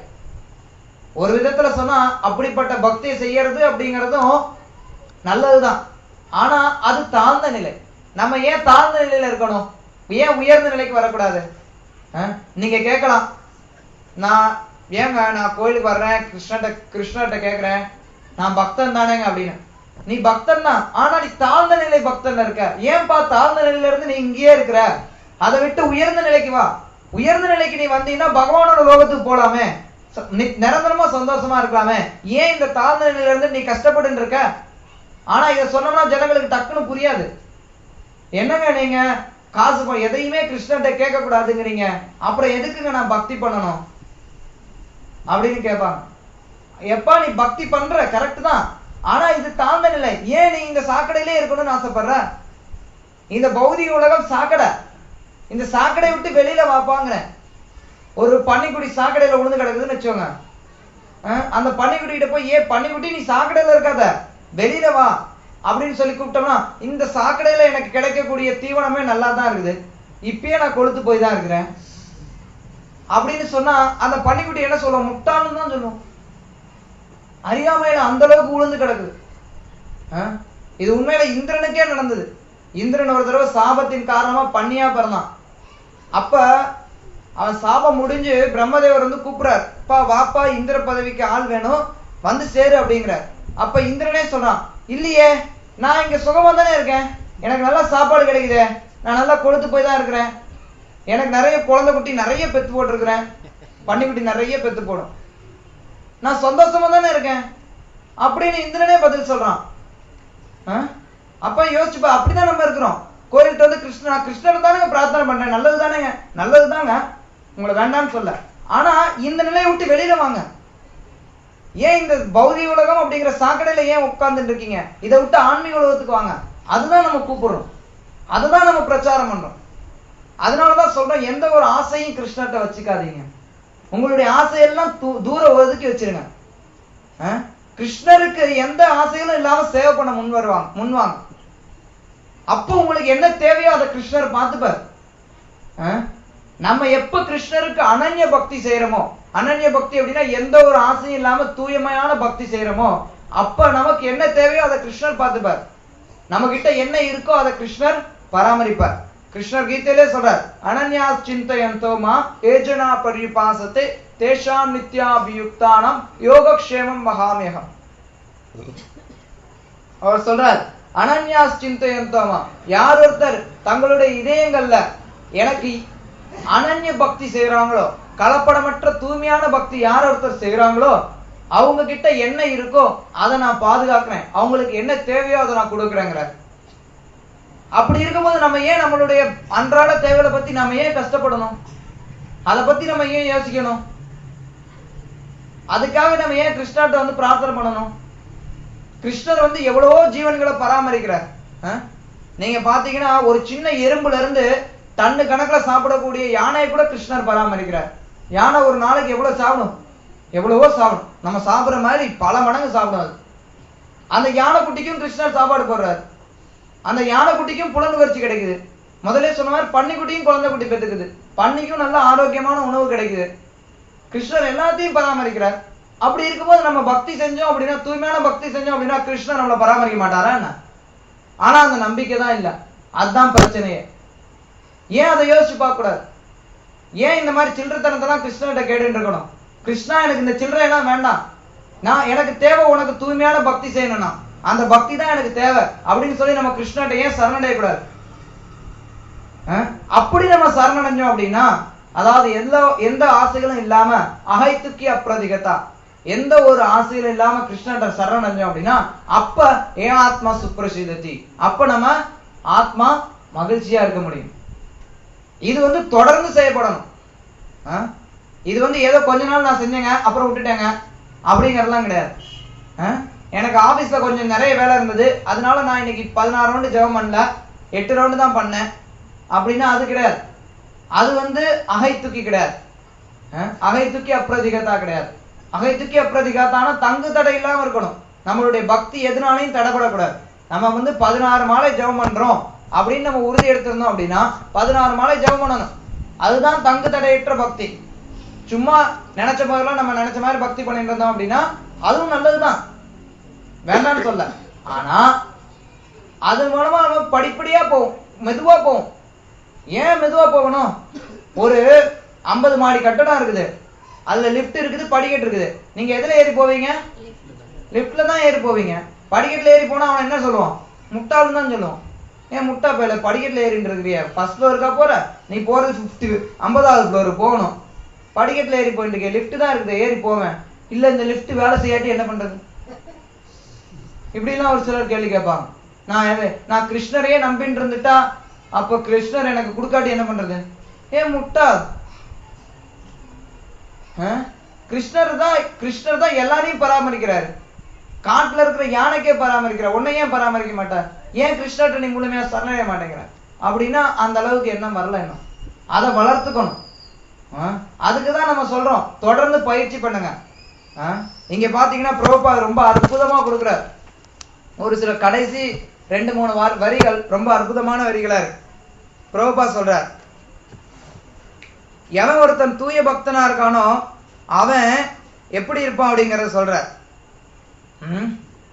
ஒரு விதத்துல சொன்னா அப்படிப்பட்ட பக்தியை செய்யறது அப்படிங்கறதும் நல்லதுதான் ஆனா அது தாழ்ந்த நிலை நம்ம ஏன் தாழ்ந்த நிலையில இருக்கணும் ஏன் உயர்ந்த நிலைக்கு வரக்கூடாது அஹ்? நீங்க கேட்கலாம் நான் ஏங்க நான் கோயிலுக்கு வர்றேன் கிருஷ்ணர்ட்ட கிருஷ்ணர்ட்ட கேக்குறேன் நான் பக்தன் தானேங்க அப்படின்னு நீ பக்தன் தான் ஆனா நீ தாழ்ந்த நிலை பக்தன் இருக்க ஏன்பா தாழ்ந்த நிலையில இருந்து நீ இங்கேயே இருக்கிற அதை விட்டு உயர்ந்த நிலைக்கு வா உயர்ந்த நிலைக்கு நீ வந்தீங்கன்னா பகவானோட லோகத்துக்கு போலாமே ச- நி- நிரந்தரமா சந்தோஷமா இருக்கலாமே ஏன் இந்த தாழ்ந்த நிலையில இருந்து நீ கஷ்டப்பட்டு இருக்க ஆனா இதை சொன்னோம்னா ஜனங்களுக்கு டக்குன்னு புரியாது என்னங்க நீங்க காசு ப- எதையுமே கிருஷ்ணன்ட்ட கேட்க கூடாதுங்கிறீங்க அப்புறம் எதுக்குங்க நான் பக்தி பண்ணணும் அப்படின்னு கேட்பாங்க எப்பா நீ பக்தி பண்ற கரெக்ட் தான் ஆனா இது தாழ்ந்த நிலை ஏன் நீ இந்த சாக்கடையிலே இருக்கணும்னு ஆசைப்படுற இந்த பௌதிக உலகம் சாக்கடை இந்த சாக்கடை விட்டு வெளியில வாப்பாங்கிறேன் ஒரு பன்னிக்குடி சாக்கடையில விழுந்து கிடக்குதுன்னு வச்சோங்க அஹ் அந்த பன்னிக்குட்டிகிட்ட போய் ஏ பன்னிக்குட்டி நீ சாக்கடையில இருக்காத வெளியில வா அப்படின்னு சொல்லி கூப்பிட்டோம்னா இந்த சாக்கடையில எனக்கு கிடைக்கக்கூடிய தீவனமே நல்லா தான் இருக்குது இப்பயே நான் கொழுத்து போய் தான் இருக்கிறேன் அப்படின்னு சொன்னா அந்த பன்னிக்குட்டி என்ன சொல்லும் முட்டாள்னு தான் சொல்லும் அறியாமையில அந்த அளவுக்கு உளுந்து கிடக்குது அஹ் இது உண்மையில இந்திரனுக்கே நடந்தது இந்திரன் ஒரு தடவை சாபத்தின் காரணமா பண்ணியா பிறந்தான் அப்ப அவன் சாபம் முடிஞ்சு பிரம்மதேவர் வந்து கூப்பிடுறார் அப்பா வாப்பா இந்திர பதவிக்கு ஆள் வேணும் வந்து சேரு அப்படிங்கிறார் அப்ப இந்திரனே சொல்றான் இல்லையே நான் இங்க சுகமா தானே இருக்கேன் எனக்கு நல்லா சாப்பாடு கிடைக்குதே நான் நல்லா கொழுத்து போய் தான் இருக்கிறேன் எனக்கு நிறைய குழந்தை குட்டி நிறைய பெத்து போட்டிருக்கிறேன் பன்னிக்குட்டி நிறைய பெத்து போடும் நான் சந்தோஷமா தானே இருக்கேன் அப்படின்னு இந்திரனே பதில் சொல்றான் ஆ? அப்ப யோசிச்சுப்பா அப்படிதான் நம்ம இருக்கிறோம் கோயில்கிட்ட வந்து கிருஷ்ணா கிருஷ்ணர் தானேங்க பிரார்த்தனை பண்றேன் நல்லது தானேங்க நல்லது தாங்க உங்களை வேண்டாம்னு சொல்ல ஆனா இந்த நிலையை விட்டு வெளியில வாங்க ஏன் இந்த பௌதிக உலகம் அப்படிங்கிற சாக்கடையில ஏன் உட்கார்ந்துட்டு இருக்கீங்க இதை விட்டு ஆன்மீக உலகத்துக்கு வாங்க அதுதான் நம்ம கூப்பிடுறோம் அதுதான் நம்ம பிரச்சாரம் பண்றோம் அதனாலதான் சொல்றோம் எந்த ஒரு ஆசையும் கிருஷ்ணர்ட்ட வச்சுக்காதீங்க உங்களுடைய ஆசையெல்லாம் தூ- தூர ஒதுக்கி வச்சிருங்க ஆ? கிருஷ்ணருக்கு எந்த ஆசைகளும் இல்லாம சேவை பண்ண முன் வருவாங்க முன்வாங்க அப்போ உங்களுக்கு என்ன தேவையோ அதை கிருஷ்ணர் பார்த்துப்பார் ஆ? நம்ம எப்ப கிருஷ்ணருக்கு அனன்ய பக்தி செய்யறோமோ அனன்ய பக்தி அப்படின்னா எந்த ஒரு ஆசையும் இல்லாம தூய்மையான பக்தி செய்யறோமோ அப்ப நமக்கு என்ன தேவையோ அதை கிருஷ்ணர் பார்த்துப்பார் நம்ம கிட்ட என்ன இருக்கோ அதை கிருஷ்ணர் பராமரிப்பார் கிருஷ்ணர் கீதையிலே சொல்றார் அனன்யா சிந்தயந்தோமா ஏஜனா பரிபாசத்தை தேஷாம் நித்யாபியுக்தானம் யோகக்ஷேமம் மகாமேகம் அவர் சொல்றார் அனன்யாஸ் சிந்தயந்தோமா யார் ஒருத்தர் தங்களுடைய இதயங்கள்ல எனக்கு அனன்ய பக்தி செய்யறாங்களோ கலப்படமற்ற தூய்மையான பக்தி யார் ஒருத்தர் செய்யறாங்களோ அவங்க கிட்ட என்ன இருக்கோ அதை நான் பாதுகாக்கிறேன் அவங்களுக்கு என்ன தேவையோ அதை நான் கொடுக்குறேங்கிறார் அப்படி இருக்கும்போது நம்ம ஏன் நம்மளுடைய அன்றாட தேவைகளை பத்தி நம்ம ஏன் கஷ்டப்படணும் அதை பத்தி நம்ம ஏன் யோசிக்கணும் அதுக்காக நம்ம ஏன் கிருஷ்ணாட்ட வந்து பிரார்த்தனை பண்ணணும் கிருஷ்ணர் வந்து எவ்வளவோ ஜீவன்களை பராமரிக்கிறார் ஆ? நீங்க பாத்தீங்கன்னா ஒரு சின்ன எறும்புல இருந்து டன்னு கணக்குல சாப்பிடக்கூடிய யானையை கூட கிருஷ்ணர் பராமரிக்கிறார் யானை ஒரு நாளைக்கு எவ்வளவு சாப்பிடும் எவ்வளவோ சாப்பிடும் நம்ம சாப்பிடுற மாதிரி பல மடங்கு சாப்பிடும் அது அந்த யானை குட்டிக்கும் கிருஷ்ணர் சாப்பாடு போடுறாரு அந்த யானை குட்டிக்கும் புலனுணர்ச்சி கிடைக்குது முதல்ல சொன்ன மாதிரி பன்னிக்குட்டியும் குழந்தை குட்டி பெற்றுக்குது பன்னிக்கும் நல்ல ஆரோக்கியமான உணவு கிடைக்குது கிருஷ்ணர் எல்லாத்தையும் பராமரிக்கிறார் அப்படி இருக்கும்போது நம்ம பக்தி செஞ்சோம் அப்படின்னா தூய்மையான பக்தி செஞ்சோம் அப்படின்னா கிருஷ்ணர் நம்மளை பராமரிக்க மாட்டாரா என்ன ஆனா அந்த நம்பிக்கை தான் இல்ல அதுதான் பிரச்சனையே ஏன் அதை யோசிச்சு பார்க்க கூடாது ஏன் இந்த மாதிரி சில்லறத்தனத்தெல்லாம் கிருஷ்ணர்கிட்ட கேட்டுட்டு இருக்கணும் கிருஷ்ணா எனக்கு இந்த சில்லறை எல்லாம் வேண்டாம் நான் எனக்கு தேவை உனக்கு தூய்மையான பக்தி செய்யணும்னா அந்த பக்தி தான் எனக்கு தேவை அப்படின்னு சொல்லி நம்ம கிருஷ்ணர்கிட்ட ஏன் சரணடைய கூடாது அஹ்? அப்படி நம்ம சரணடைஞ்சோம் அப்படின்னா அதாவது எந்த எந்த ஆசைகளும் இல்லாம அகைத்துக்கி அப்பிரதிகதா எந்த ஒரு ஆசைகளும் இல்லாம கிருஷ்ணர்கிட்ட சரணடைஞ்சோம் அப்படின்னா அப்ப ஏன் ஆத்மா சுப்ரசிதத்தி அப்ப நம்ம ஆத்மா மகிழ்ச்சியா இருக்க முடியும் இது வந்து தொடர்ந்து செய்யப்படணும் ஆ? இது வந்து ஏதோ கொஞ்ச நாள் நான் செஞ்சேங்க அப்புறம் விட்டுட்டேங்க அப்படிங்கறதெல்லாம் கிடையாது ஆ? எனக்கு ஆபீஸ்ல கொஞ்சம் நிறைய வேலை இருந்தது அதனால நான் இன்னைக்கு பதினாறு ரவுண்டு ஜெபம் பண்ணல எட்டு ரவுண்டு தான் பண்ணேன் அப்படின்னா அது கிடையாது அது வந்து அகைத்துக்கி கிடையாது ஆ? அகைத்துக்கி அப்பிரதிகதா கிடையாது அகைத்துக்கி அப்பிரதிகதானா தங்கு தடை இல்லாம இருக்கணும் நம்மளுடைய பக்தி எதுனாலையும் தடைப்படக்கூடாது நம்ம வந்து பதினாறு மாலை ஜெபம் பண்றோம் அப்படின்னு நம்ம உறுதி எடுத்திருந்தோம் அப்படின்னா பதினாறு மாலை ஜெபம் பண்ணணும் அதுதான் தங்கு தடையற்ற பக்தி சும்மா நினைச்ச போதெல்லாம் நம்ம நினைச்ச மாதிரி பக்தி பண்ணிட்டு இருந்தோம் அப்படின்னா அதுவும் நல்லதுதான் வேண்டாம்னு சொல்ல ஆனா அது மூலமா நம்ம படிப்படியா போகும் மெதுவா போகும் ஏன் மெதுவா போகணும் ஒரு ஐம்பது மாடி கட்டடம் இருக்குது அதுல லிஃப்ட் இருக்குது படிக்கட்டு இருக்குது நீங்க எதுல ஏறி போவீங்க லிஃப்ட்ல தான் ஏறி போவீங்க படிக்கட்டுல ஏறி போனா அவன் என்ன சொல்லுவான் முட்டாள்னு தான் சொல்லுவான் ஏன் முட்டா பேல படிக்கட்டுல ஏறிட்டு இருக்கிறிய ஃபர்ஸ்ட் ஃப்ளோருக்கா போற நீ போறது ஃபிஃப்டி ஐம்பதாவது ஃப்ளோர் போகணும் படிக்கட்டுல ஏறி போயிட்டு இருக்க லிஃப்ட் தான் இருக்குது ஏறி போவேன் இல்ல இந்த லிஃப்ட் வேலை செய்யாட்டி என்ன பண்றது இப்படிலாம் ஒரு சிலர் கேள்வி கேட்பாங்க நான் எது- நான் கிருஷ்ணரையே நம்பின்னு இருந்துட்டா அப்ப கிருஷ்ணர் எனக்கு கொடுக்காட்டி என்ன பண்றது ஏன் முட்டா ஆ? கிருஷ்ணர் தான் கிருஷ்ணர் தான் எல்லாரையும் பராமரிக்கிறாரு காட்டுல இருக்கிற யானைக்கே பராமரிக்கிறார் உன்னை ஏன் பராமரிக்க மாட்டார் ஏன் கிருஷ்ணர்ட்ட நீ முழுமையா சரணடைய மாட்டேங்கிற அப்படின்னா அந்த அளவுக்கு என்ன வரல இன்னும் அதை வளர்த்துக்கணும் ஆ? அதுக்குதான் நம்ம சொல்றோம் தொடர்ந்து பயிற்சி பண்ணுங்க ஆ? இங்க பாத்தீங்கன்னா பிரபுபா ரொம்ப அற்புதமா கொடுக்குறார் ஒரு சில கடைசி ரெண்டு மூணு வார- வரிகள் ரொம்ப அற்புதமான வரிகளா இருக்கு பிரபுபா சொல்றார் எவன் ஒருத்தன் தூய பக்தனா இருக்கானோ அவன் எப்படி இருப்பான் அப்படிங்கறத சொல்றார் ம்?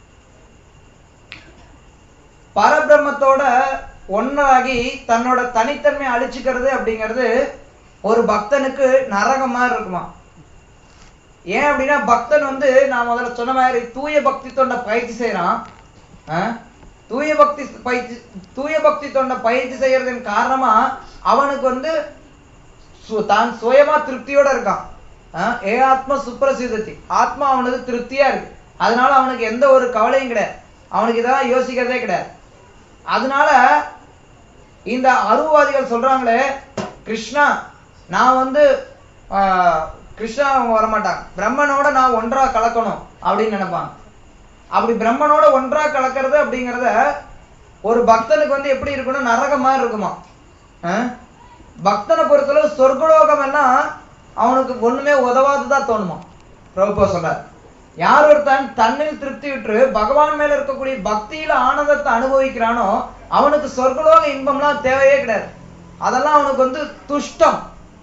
பரபிரம்மத்தோட ஒன்றாகி தன்னோட தனித்தன்மை அழிச்சுக்கிறது அப்படிங்கிறது ஒரு பக்தனுக்கு நரகம் மாதிரி இருக்குமா ஏன் அப்படின்னா பக்தன் வந்து நான் முதல்ல சொன்ன மாதிரி தூய பக்தி தொண்ட பயிற்சி செய்யறான் ஆ? தூய பக்தி பயிற்சி தூய பக்தி தொண்ட பயிற்சி செய்யறதின் காரணமா அவனுக்கு வந்து சு- தான் சுயமா திருப்தியோட இருக்கான் ஆ? ஏ ஆத்மா சுப்ரசிதத்தி ஆத்மா அவனுக்கு திருப்தியா இருக்கு அதனால அவனுக்கு எந்த ஒரு கவலையும் கிடையாது அவனுக்கு இதெல்லாம் யோசிக்கிறதே கிடையாது அதனால இந்த அருவாதிகள் சொல்றாங்களே கிருஷ்ணா நான் வந்து ஆஹ், கிருஷ்ணா அவங்க வரமாட்டாங்க பிரம்மனோட நான் ஒன்றா கலக்கணும் அப்படின்னு நினைப்பாங்க அப்படி பிரம்மனோட ஒன்றா கலக்கிறது அப்படிங்கறத ஒரு பக்தனுக்கு வந்து எப்படி இருக்கணும் நரகம் மாதிரி இருக்குமா ஆஹ்? பக்தனை பொறுத்தளவு சொர்க்கலோகம் எல்லாம் அவனுக்கு ஒண்ணுமே உதவாதுதா தோணுமா பிரபுபா சொல்றார் யார் ஒருத்தன் தன்னில் திருப்தி விட்டு பகவான் மேல இருக்கக்கூடிய பக்தியில ஆனந்தத்தை அனுபவிக்கிறானோ அவனுக்கு சொர்க்கலோக இன்பம்லாம் தேவையே கிடையாது அதெல்லாம் அவனுக்கு வந்து துஷ்டம்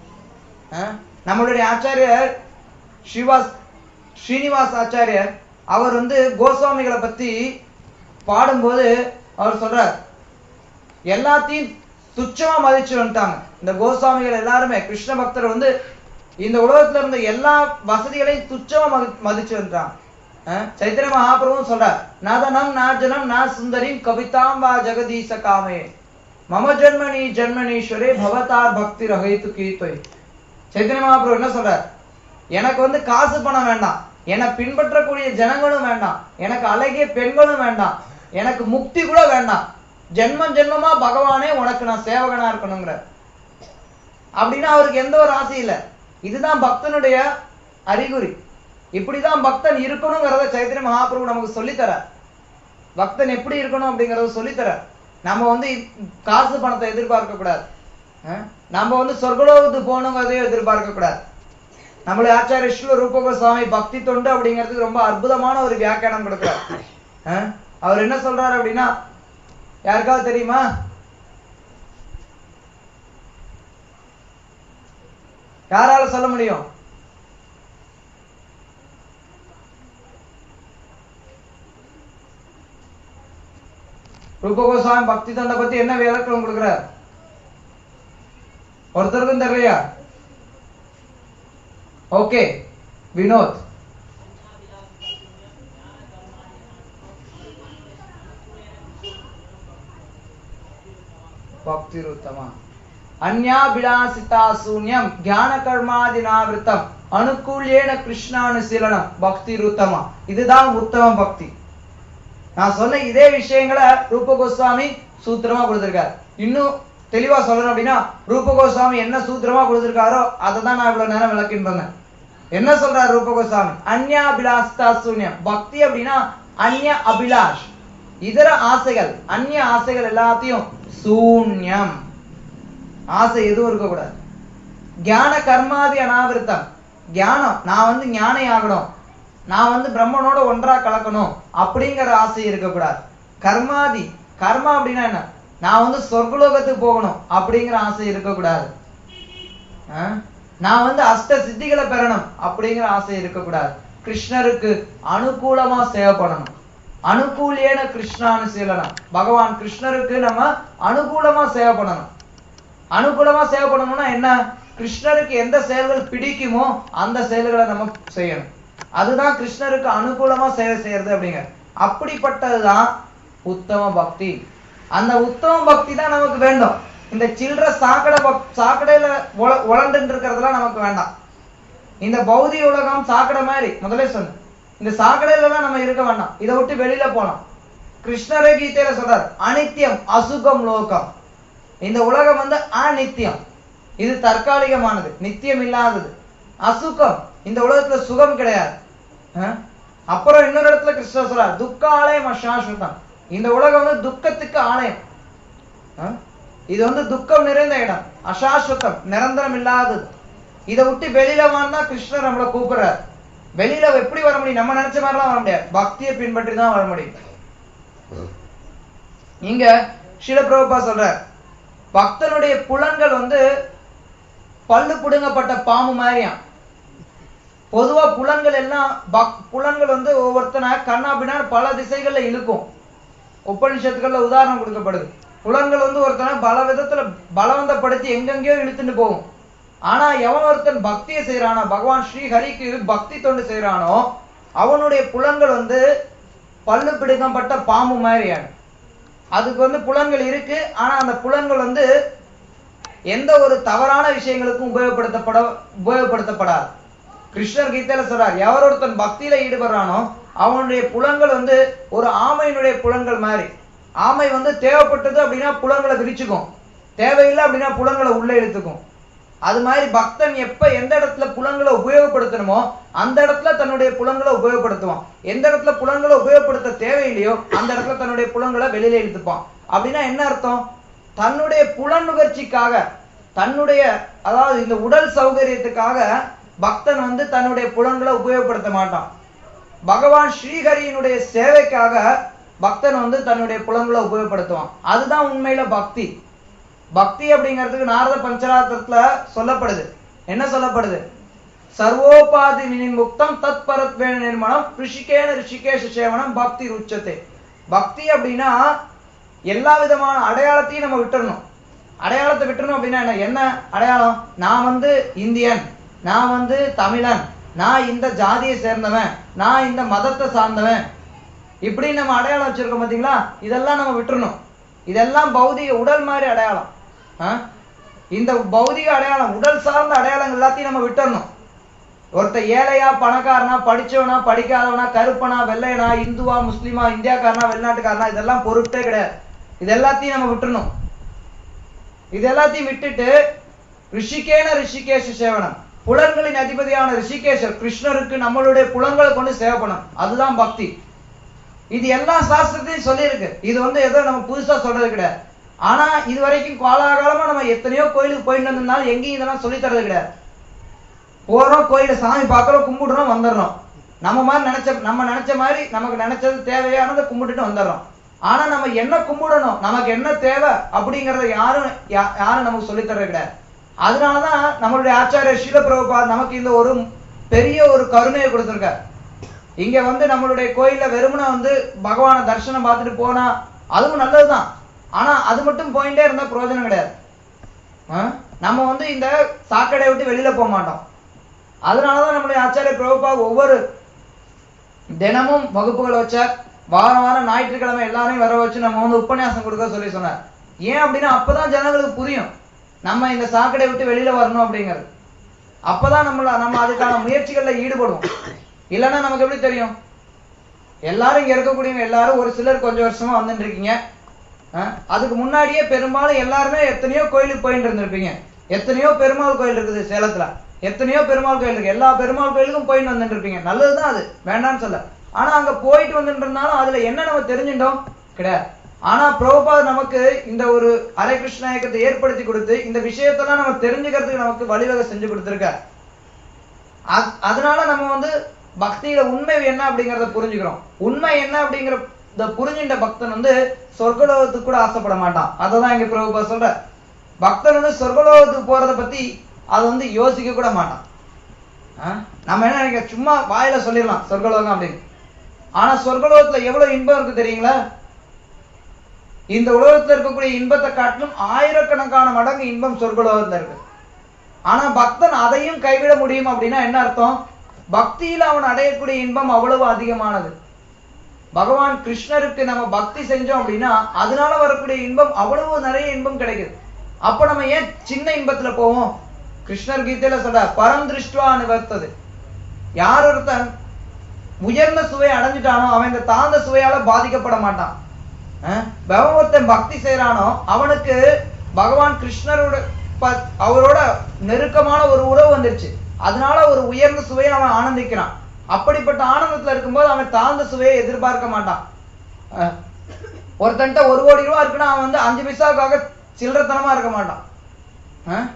அஹ், நம்மளுடைய ஆச்சாரியர் ஸ்ரீவாஸ் ஸ்ரீனிவாஸ் ஆச்சாரியர் அவர் வந்து கோஸ்வாமிகளை பத்தி பாடும்போது அவர் சொல்றார் எல்லாத்தையும் துச்சமா மதிச்சு வந்துட்டாங்க இந்த கோஸ்வாமிகள் எல்லாருமே கிருஷ்ண பக்தர் வந்து இந்த உலகத்துல இருந்த எல்லா வசதிகளையும் துச்சமா மதி- மதிச்சு வந்துட்டாங்க அஹ், சைத்தன்ய மகாபிரபுவும் சொல்றார் நதனம் நாஜனம் நா சுந்தரிம் கவிதாம்பா ஜெகதீச காமே மம ஜன்மனி ஜன்மனீஸ்வரே பவதார் பக்தி ரஹித்து கீர்த்தை சைத்தன்ய மகாபிரபு என்ன சொல்றார் எனக்கு வந்து காசு பணம் வேண்டாம் என்னை பின்பற்றக்கூடிய ஜனங்களும் வேண்டாம் எனக்கு அழகிய பெண்களும் வேண்டாம் எனக்கு முக்தி கூட வேண்டாம் ஜென்மம் ஜென்மமா பகவானே உனக்கு நான் சேவகனா இருக்கணுங்கிற அப்படின்னா அவருக்கு எந்த ஒரு ஆசை இல்லை இதுதான் பக்தனுடைய அறிகுறி இப்படிதான் பக்தன் இருக்கணுங்கிறத சைத்தன்ய மகாபிரபு நமக்கு சொல்லித்தரார் பக்தன் எப்படி இருக்கணும் அப்படிங்கறத சொல்லித்தரார் நம்ம வந்து இ- காசு பணத்தை எதிர்பார்க்க கூடாது அஹ்? நம்ம வந்து சொர்க்கலோகத்துக்கு போகணுங்கிறதையும் எதிர்பார்க்க கூடாது நம்மளுடைய ஆச்சாரிய ஸ்ரீல ரூப கோஸ்வாமி பக்தி தொண்டு அப்படிங்கிறதுக்கு ரொம்ப அற்புதமான ஒரு வியாக்கியானம் கொடுக்கிறார் அஹ்? அவர் என்ன சொல்றாரு அப்படின்னா யாருக்காவது தெரியுமா யாரால சொல்ல முடியும் ரூப கோஸ்வாமி பக்தி தொண்டை பத்தி என்ன விளக்கம் கொடுக்கிறார் ஒருத்தருக்கும் தெரியலையா ஓகே வினோத் பக்திருத்தமா அந்யாபிலாசிதா சூன்யம் ஞான கர்மாதினாவிருத்தம் அனுகூல்யேன கிருஷ்ணானுசீலனம் பக்தி உத்தமா இதுதான் உத்தம பக்தி நான் சொன்ன இதே விஷயங்களை ரூப கோஸ்வாமி சூத்திரமா கொடுத்திருக்காரு இன்னும் தெளிவா சொல்லணும் அப்படின்னா ரூப கோஸ்வாமி என்ன சூத்திரமா கொடுத்திருக்காரோ அதை தான் நான் இவ்வளவு நேரம் விளக்கின்னு இருந்தேன் என்ன சொல்றாரு ரூப கோஸ்வாமி அந்யாபிலாசிதா சூன்யம் பக்தி அப்படின்னா அந்நிய அபிலாஷ் இதர ஆசைகள் அந்நிய ஆசைகள் எல்லாத்தையும் சூன்யம் ஆசை எதுவும் இருக்கக்கூடாது ஞான கர்மாதி அனாவிருத்தம் ஞானம் நான் வந்து ஞானி ஆகணும் நான் வந்து பிரம்மனோட ஒன்றா கலக்கணும் அப்படிங்கிற ஆசை இருக்கக்கூடாது கர்மாதி கர்மா அப்படின்னா என்ன நான் வந்து சொர்க்கலோகத்துக்கு போகணும் அப்படிங்கிற ஆசை இருக்கக்கூடாது ஆ? நான் வந்து அஷ்ட சித்திகளை பெறணும் அப்படிங்கிற ஆசை இருக்கக்கூடாது கிருஷ்ணருக்கு அனுகூலமா சேவை பண்ணணும் அனுகூலியன கிருஷ்ணானுசீலனம் பகவான் கிருஷ்ணருக்கு நம்ம அனுகூலமா சேவை பண்ணணும் அனுகூலமா சேவை பண்ணணும்னா என்ன கிருஷ்ணருக்கு எந்த செயல்கள் பிடிக்குமோ அந்த செயல்களை நம்ம செய்யணும் அதுதான் கிருஷ்ணருக்கு அனுகூலமா சேவை செய்யறது அப்படிங்க அப்படிப்பட்டதுதான் உத்தம பக்தி அந்த உத்தம பக்தி தான் நமக்கு வேண்டும் இந்த சில்லற சாக்கடை பக் சாக்கடையில உல- உழண்டுட்டு இருக்கிறதுலாம் நமக்கு வேண்டாம் இந்த பௌதிக உலகம் சாக்கடை மாதிரி முதல்ல சொன்னேன் இந்த சாக்கடையில எல்லாம் நம்ம இருக்க வேண்டாம் இதை விட்டு வெளியில போலாம் கிருஷ்ணரே கீதையில சொல்றார் அனித்தியம் அசுகம் லோகம் இந்த உலகம் வந்து அநித்தியம் இது தற்காலிகமானது நித்தியம் இல்லாதது அசுகம் இந்த உலகத்துல சுகம் கிடையாது அஹ்? அப்புறம் இன்னொரு இடத்துல கிருஷ்ணர் சொல்றார் துக்க ஆலயம் அசாஸ்வதம் இந்த உலகம் வந்து துக்கத்துக்கு ஆலயம் அஹ்? இது வந்து துக்கம் நிறைந்த இடம் அசாஸ்வதம் நிரந்தரம் இல்லாதது இதை விட்டு வெளியில வான்னா கிருஷ்ணர் நம்மளை கூப்பிடுறார் வெளியில எப்படி வர முடியும் நம்ம நினைச்ச மாதிரிலாம் வர முடியாது பக்தியை பின்பற்றி தான் வர முடியும் இங்க ஷிலபிரபா சொல்றார் பக்தனுடைய புலன்கள் வந்து பல்லு புடுங்கப்பட்ட பாம்பு மாதிரியாம் பொதுவா புலன்கள் எல்லாம் பக் புலன்கள் வந்து ஒவ்வொருத்தனை கண்ணாபின்னா பல திசைகள்ல இழுக்கும் உபனிஷத்துக்கள்ல உதாரணம் கொடுக்கப்படுது புலன்கள் வந்து ஒருத்தனை பல விதத்துல பலவந்தப்படுத்தி எங்கெங்கேயோ இழுத்துட்டு போகும் ஆனா எவன் ஒருத்தன் பக்தியை செய்யறானோ பகவான் ஸ்ரீ ஹரிக்கு பக்தி தொண்டு செய்யறானோ அவனுடைய புலன்கள் வந்து பல்லு பிடுங்கப்பட்ட பாம்பு மாதிரியான அதுக்கு வந்து புலன்கள் இருக்கு ஆனா அந்த புலன்கள் வந்து எந்த ஒரு தவறான விஷயங்களுக்கும் உபயோகப்படுத்தப்பட உபயோகப்படுத்தப்படாது கிருஷ்ணர் கீதையில சொல்றார் எவர் ஒருத்தன் பக்தியில ஈடுபடுறானோ அவனுடைய புலன்கள் வந்து ஒரு ஆமையினுடைய புலன்கள் மாதிரி ஆமை வந்து தேவைப்பட்டது அப்படின்னா புலன்களை விரிச்சுக்கும் தேவையில்லை அப்படின்னா புலன்களை உள்ள இழுத்துக்கும் அது மாதிரி பக்தன் எப்ப எந்த இடத்துல புலன்களை உபயோகப்படுத்தணுமோ அந்த இடத்துல தன்னுடைய புலன்களை உபயோகப்படுத்துவான் எந்த இடத்துல புலன்களை உபயோகப்படுத்த தேவையில்லையோ அந்த இடத்துல தன்னுடைய புலன்களை வெளியில இழுத்துப்பான் அப்படின்னா என்ன அர்த்தம் தன்னுடைய புலன் நுகர்ச்சிக்காக தன்னுடைய அதாவது இந்த உடல் சௌகரியத்துக்காக பக்தன் வந்து தன்னுடைய புலன்களை உபயோகப்படுத்த மாட்டான் பகவான் ஸ்ரீஹரியினுடைய சேவைக்காக பக்தன் வந்து தன்னுடைய புலன்களை உபயோகப்படுத்துவான் அதுதான் உண்மையில பக்தி பக்தி அப்படிங்கிறதுக்கு நாரத பஞ்சராத்திரத்துல சொல்லப்படுது என்ன சொல்லப்படுது சர்வோபாதி வினிமுக்தம் தத் பரத்வேன நிர்மணம் ரிஷிகேன ரிஷிகேஷ சேவனம் பக்தி ருச்சத்தை பக்தி அப்படின்னா எல்லா விதமான அடையாளத்தையும் நம்ம விட்டுறணும் அடையாளத்தை விட்டுறணும் அப்படின்னா என்ன என்ன அடையாளம் நான் வந்து இந்தியன் நான் வந்து தமிழன் நான் இந்த ஜாதியை சேர்ந்தவன் நான் இந்த மதத்தை சார்ந்தவன் இப்படி நம்ம அடையாளம் வச்சிருக்கோம் பாத்தீங்களா இதெல்லாம் நம்ம விட்டுறணும் இதெல்லாம் பௌதிக உடல் மாதிரி அடையாளம் ஆ? இந்த பௌதிக அடையாளம் உடல் சார்ந்த அடையாளங்கள் எல்லாத்தையும் நம்ம விட்டுறணும் ஒருத்த ஏழையா பணக்காரனா படிச்சவனா படிக்காதவனா கருப்பனா வெள்ளையனா இந்துவா முஸ்லிமா இந்தியாக்காரனா வெளிநாட்டுக்காரனா இதெல்லாம் பொருட்டே கிடையாது இது எல்லாத்தையும் நம்ம விட்டுறணும் இது எல்லாத்தையும் விட்டுட்டு ரிஷிகேன ரிஷிகேஷ சேவனம் புலன்களின் அதிபதியான ரிஷிகேஷர் கிருஷ்ணருக்கு நம்மளுடைய புலன்களை கொண்டு சேவை பண்ணணும் அதுதான் பக்தி இது எல்லா சாஸ்திரத்தையும் சொல்லியிருக்கு இது வந்து ஏதோ நம்ம புதுசா சொல்றது கிடையாது ஆனா இது வரைக்கும் காலாகாலமா நம்ம எத்தனையோ கோயிலுக்கு போயிட்டு வந்திருந்தாலும் எங்கேயும் இதெல்லாம் சொல்லி தரது கிடையாது போறோம் கோயில சாமி பார்க்கறோம் கும்பிடுறோம் வந்துடுறோம் நம்ம மாதிரி நினைச்ச நம்ம நினைச்ச மாதிரி நமக்கு நினைச்சது தேவையானதை கும்பிட்டுட்டு வந்துடுறோம் ஆனா நம்ம என்ன கும்பிடணும் நமக்கு என்ன தேவை அப்படிங்கறத யாரும் யா- யாரும் நமக்கு சொல்லித் தரது கிடையாது அதனாலதான் நம்மளுடைய ஆச்சாரிய ஸ்ரீல பிரபுபாத் நமக்கு இந்த ஒரு பெரிய ஒரு கருணையை கொடுத்திருக்கார் இங்க வந்து நம்மளுடைய கோயில்ல வெறுமனே வந்து பகவானை தரிசனம் பார்த்துட்டு போனா அதுவும் நல்லதுதான் ஆனா அது மட்டும் போயிட்டே இருந்தா பிரயோஜனம் கிடையாது ஆ? நம்ம வந்து இந்த சாக்கடையை விட்டு வெளியில போக மாட்டோம் அதனாலதான் நம்மளுடைய ஆச்சாரிய பிரபுபா ஒவ்வொரு தினமும் வகுப்புகள் வச்சார் வாரம் வாரம் ஞாயிற்றுக்கிழமை எல்லாரையும் வர வச்சு நம்ம வந்து உபன்யாசம் கொடுக்க சொல்லி சொன்னார் ஏன் அப்படின்னா அப்பதான் ஜனங்களுக்கு புரியும் நம்ம இந்த சாக்கடையை விட்டு வெளியில வரணும் அப்படிங்கிறது அப்பதான் நம்மள நம்ம அதுக்கான முயற்சிகள்ல ஈடுபடுவோம் இல்லைன்னா நமக்கு எப்படி தெரியும் எல்லாரும் இங்க இருக்கக்கூடியவங்க எல்லாரும் ஒரு சிலர் கொஞ்சம் வருஷமா வந்துட்டு இருக்கீங்க அஹ், அதுக்கு முன்னாடியே பெரும்பாலும் எல்லாருமே எத்தனையோ கோயிலுக்கு போயிட்டு இருந்திருப்பீங்க எத்தனையோ பெருமாள் கோயில் இருக்குது சேலத்துல எத்தனையோ பெருமாள் கோயில் இருக்கு எல்லா பெருமாள் கோயிலுக்கும் போயிட்டு வந்துட்டு இருப்பீங்க நல்லதுதான் அது வேண்டாம்னு சொல்ல ஆனா அங்க போயிட்டு வந்துட்டு இருந்தாலும் அதுல என்ன நம்ம தெரிஞ்சுட்டோம் கிடையாது ஆனா பிரபுபாத் நமக்கு இந்த ஒரு ஹரே கிருஷ்ண இயக்கத்தை ஏற்படுத்தி கொடுத்து இந்த விஷயத்தெல்லாம் நம்ம தெரிஞ்சுக்கிறதுக்கு நமக்கு வழிவகை செஞ்சு கொடுத்திருக்கார் அத்- அதனால நம்ம வந்து பக்தியில உண்மை என்ன அப்படிங்கறத புரிஞ்சுக்கிறோம் உண்மை என்ன அப்படிங்கிற இந்த புரிஞ்சின்ற பக்தன் வந்து சொர்க்கலோகத்துக்கு கூட ஆசைப்பட மாட்டான் அததான் இங்க பிரபுபா சொல்ற பக்தன் வந்து சொர்க்கலோகத்துக்கு போறத பத்தி அதை வந்து யோசிக்க கூட மாட்டான் ஆ? நம்ம என்ன நினைக்க சும்மா வாயில சொல்லிடலாம் சொர்க்கலோகம் அப்படின்னு ஆனா சொர்க்கலோகத்துல எவ்வளவு இன்பம் இருக்கு தெரியுங்களா இந்த உலகத்துல இருக்கக்கூடிய இன்பத்தை காட்டிலும் ஆயிரக்கணக்கான மடங்கு இன்பம் சொர்க்கலோகத்துல இருக்கு ஆனா பக்தன் அதையும் கைவிட முடியும் அப்படின்னா என்ன அர்த்தம் பக்தியில அவன் அடையக்கூடிய இன்பம் அவ்வளவு அதிகமானது பகவான் கிருஷ்ணருக்கு நம்ம பக்தி செஞ்சோம் அப்படின்னா அதனால வரக்கூடிய இன்பம் அவ்வளவு நிறைய இன்பம் கிடைக்குது அப்ப நம்ம ஏன் சின்ன இன்பத்துல போவோம் கிருஷ்ணர் கீதையில சொல்ற பரம் திருஷ்டுவா நிவர்த்தது யார் ஒருத்தன் உயர்ந்த சுவை அடைஞ்சிட்டானோ அவன் இந்த தாழ்ந்த சுவையால பாதிக்கப்பட மாட்டான் அஹ் எவன் ஒருத்தன் பக்தி செய்யறானோ அவனுக்கு பகவான் கிருஷ்ணரோட ப- அவரோட நெருக்கமான ஒரு உறவு வந்துருச்சு அதனால ஒரு உயர்ந்த சுவையை அவன் ஆனந்திக்கிறான் அப்படிப்பட்ட ஆனந்தத்துல இருக்கும்போது அவன் தாழ்ந்த சுவையை எதிர்பார்க்க மாட்டான் அஹ் ஒருத்தன்ட்ட ஒரு கோடி ரூபா இருக்குன்னா அவன் வந்து அஞ்சு பைசாவுக்காக சில்லறத்தனமா இருக்க மாட்டான் அஹ்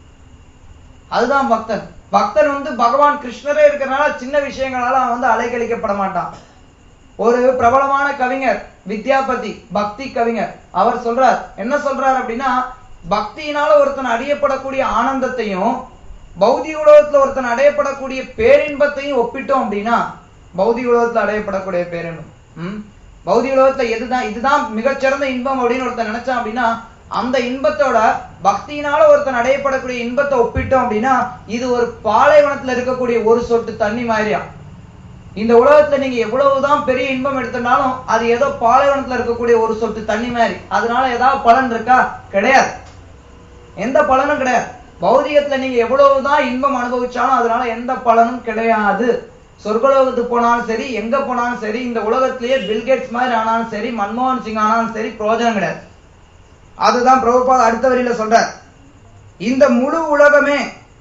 அதுதான் பக்தன் பக்தன் வந்து பகவான் கிருஷ்ணரே இருக்கிறனால சின்ன விஷயங்களால அவன் வந்து அலைக்கழிக்கப்பட மாட்டான் ஒரு பிரபலமான கவிஞர் வித்யாபதி பக்தி கவிஞர் அவர் சொல்றார் என்ன சொல்றார் அப்படின்னா பக்தியினால ஒருத்தன் அடையப்படக்கூடிய ஆனந்தத்தையும் பௌதிக உலகத்துல ஒருத்தன் அடையப்படக்கூடிய பேரின்பத்தையும் ஒப்பிட்டோம் அப்படின்னா பௌதிக உலகத்துல அடையப்படக்கூடிய பேரின்பம் ம்? பௌதிக உலகத்துல எதுதான் இதுதான் மிகச்சிறந்த இன்பம் அப்படின்னு ஒருத்தன் நினைச்சான் அப்படின்னா அந்த இன்பத்தோட பக்தியினால ஒருத்தன் அடையப்படக்கூடிய இன்பத்தை ஒப்பிட்டோம் அப்படின்னா இது ஒரு பாலைவனத்துல இருக்கக்கூடிய ஒரு சொட்டு தண்ணி மாதிரியா இந்த உலகத்துல நீங்க எவ்வளவுதான் பெரிய இன்பம் எடுத்தனாலும் அது ஏதோ பாலைவனத்துல இருக்கக்கூடிய ஒரு சொட்டு தண்ணி மாதிரி அதனால ஏதாவது பலன் இருக்கா கிடையாது எந்த பலனும் கிடையாது பௌதிகத்துல நீங்க எவ்வளவுதான் இன்பம் அனுபவிச்சாலும் அதனால எந்த பலனும் கிடையாது சொர்க்கலோகத்துக்கு போனாலும் சரி எங்க போனாலும் சரி இந்த உலகத்திலேயே பில்கேட்ஸ் மாதிரி ஆனாலும் சரி மன்மோகன் சிங் ஆனாலும் சரி பிரயோஜனம் கிடையாது அதுதான் பிரபுபாத் அடுத்த வரியில சொல்றார் இந்த முழு உலகமே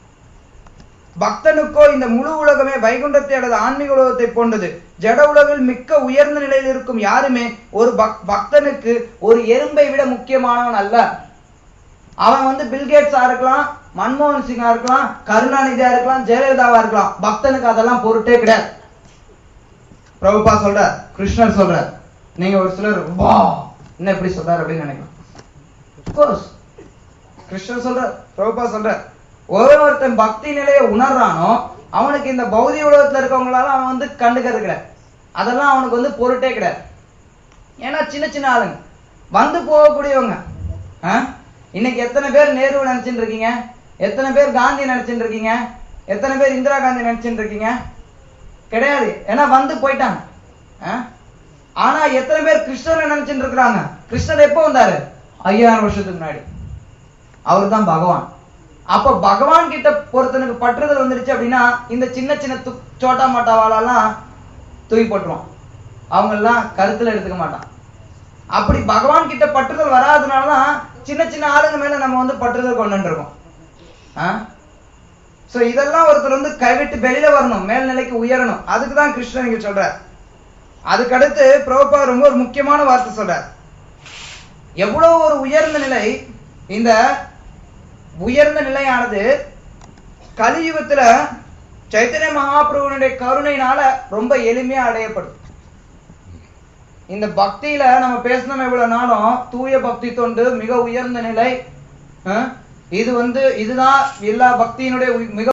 பக்தனுக்கோ இந்த முழு உலகமே வைகுண்டத்தை அல்லது ஆன்மீக உலகத்தை போன்றது ஜட உலகில் மிக்க உயர்ந்த நிலையில் இருக்கும் யாருமே ஒரு பக் பக்தனுக்கு ஒரு எறும்பை விட முக்கியமானவன் அல்ல அவன் வந்து பில்கேட்ஸா இருக்கலாம் மன்மோகன் சிங்கா இருக்கலாம் கருணாநிதியா இருக்கலாம் ஜெயலலிதாவா இருக்கலாம் பக்தனுக்கு அதெல்லாம் பொருட்டே கிடையாது பிரபுபா சொல்றார் கிருஷ்ணர் சொல்றார் நீங்க ஒரு சிலர் வா என்ன இப்படி சொல்றாரு அப்படின்னு நினைக்கலாம் கோர்ஸ் கிருஷ்ணர் சொல்றார் பிரபுபா சொல்றார் ஒரு ஒருத்தன் பக்தி நிலையை உணர்றானோ அவனுக்கு இந்த பௌதிக உலகத்துல இருக்கவங்களால அவன் வந்து கண்டுக்கிறது கிடையாது அதெல்லாம் அவனுக்கு வந்து பொருட்டே கிடையாது ஏன்னா சின்ன சின்ன ஆளுங்க வந்து போகக்கூடியவங்க ஆ? இன்னைக்கு எத்தனை பேர் நேரு நினைச்சுட்டு இருக்கீங்க எத்தனை பேர் காந்தி நினைச்சுட்டு இருக்கீங்க எத்தனை பேர் இந்திரா காந்தி நினைச்சுட்டு இருக்கீங்க கிடையாது ஏன்னா வந்து போயிட்டாங்க ஆ? ஆனா எத்தனை பேர் கிருஷ்ணரை நினைச்சுட்டு இருக்கிறாங்க கிருஷ்ணர் எப்போ வந்தாரு ஐயாயிரம் வருஷத்துக்கு முன்னாடி அவர் தான் பகவான் அப்ப பகவான் கிட்ட பொறுத்தனுக்கு பற்றுதல் வந்துருச்சு அப்படின்னா இந்த சின்ன சின்ன து சோட்டா மாட்டாவாலெல்லாம் தூக்கி போட்டுருவான் அவங்க எல்லாம் கருத்துல எடுத்துக்க மாட்டான் அப்படி பகவான் கிட்ட பற்றுதல் வராதனாலதான் சின்ன சின்ன ஆளுங்க மேல நம்ம வந்து பற்றுதல் கொண்டு இருக்கோம் சோ இதெல்லாம் ஒருத்தர் வந்து கைவிட்டு வெளியில வரணும் மேல்நிலைக்கு உயரணும் அதுக்கு தான் கிருஷ்ணன் இங்க சொல்றார் அதுக்கடுத்து பிரபுபா ரொம்ப ஒரு முக்கியமான வார்த்தை சொல்றார் எவ்வளவு ஒரு உயர்ந்த நிலை இந்த உயர்ந்த நிலையானது கலியுகத்துல சைத்தன்ய மகாபிரபுனுடைய கருணையினால ரொம்ப எளிமையா அடையப்படும் இந்த பக்தியில நம்ம பேசணும் எவ்வளவு நாளும் தூய பக்தி தொண்டு மிக உயர்ந்த நிலை அஹ், இது வந்து இதுதான் எல்லா பக்தியினுடைய உய்- மிக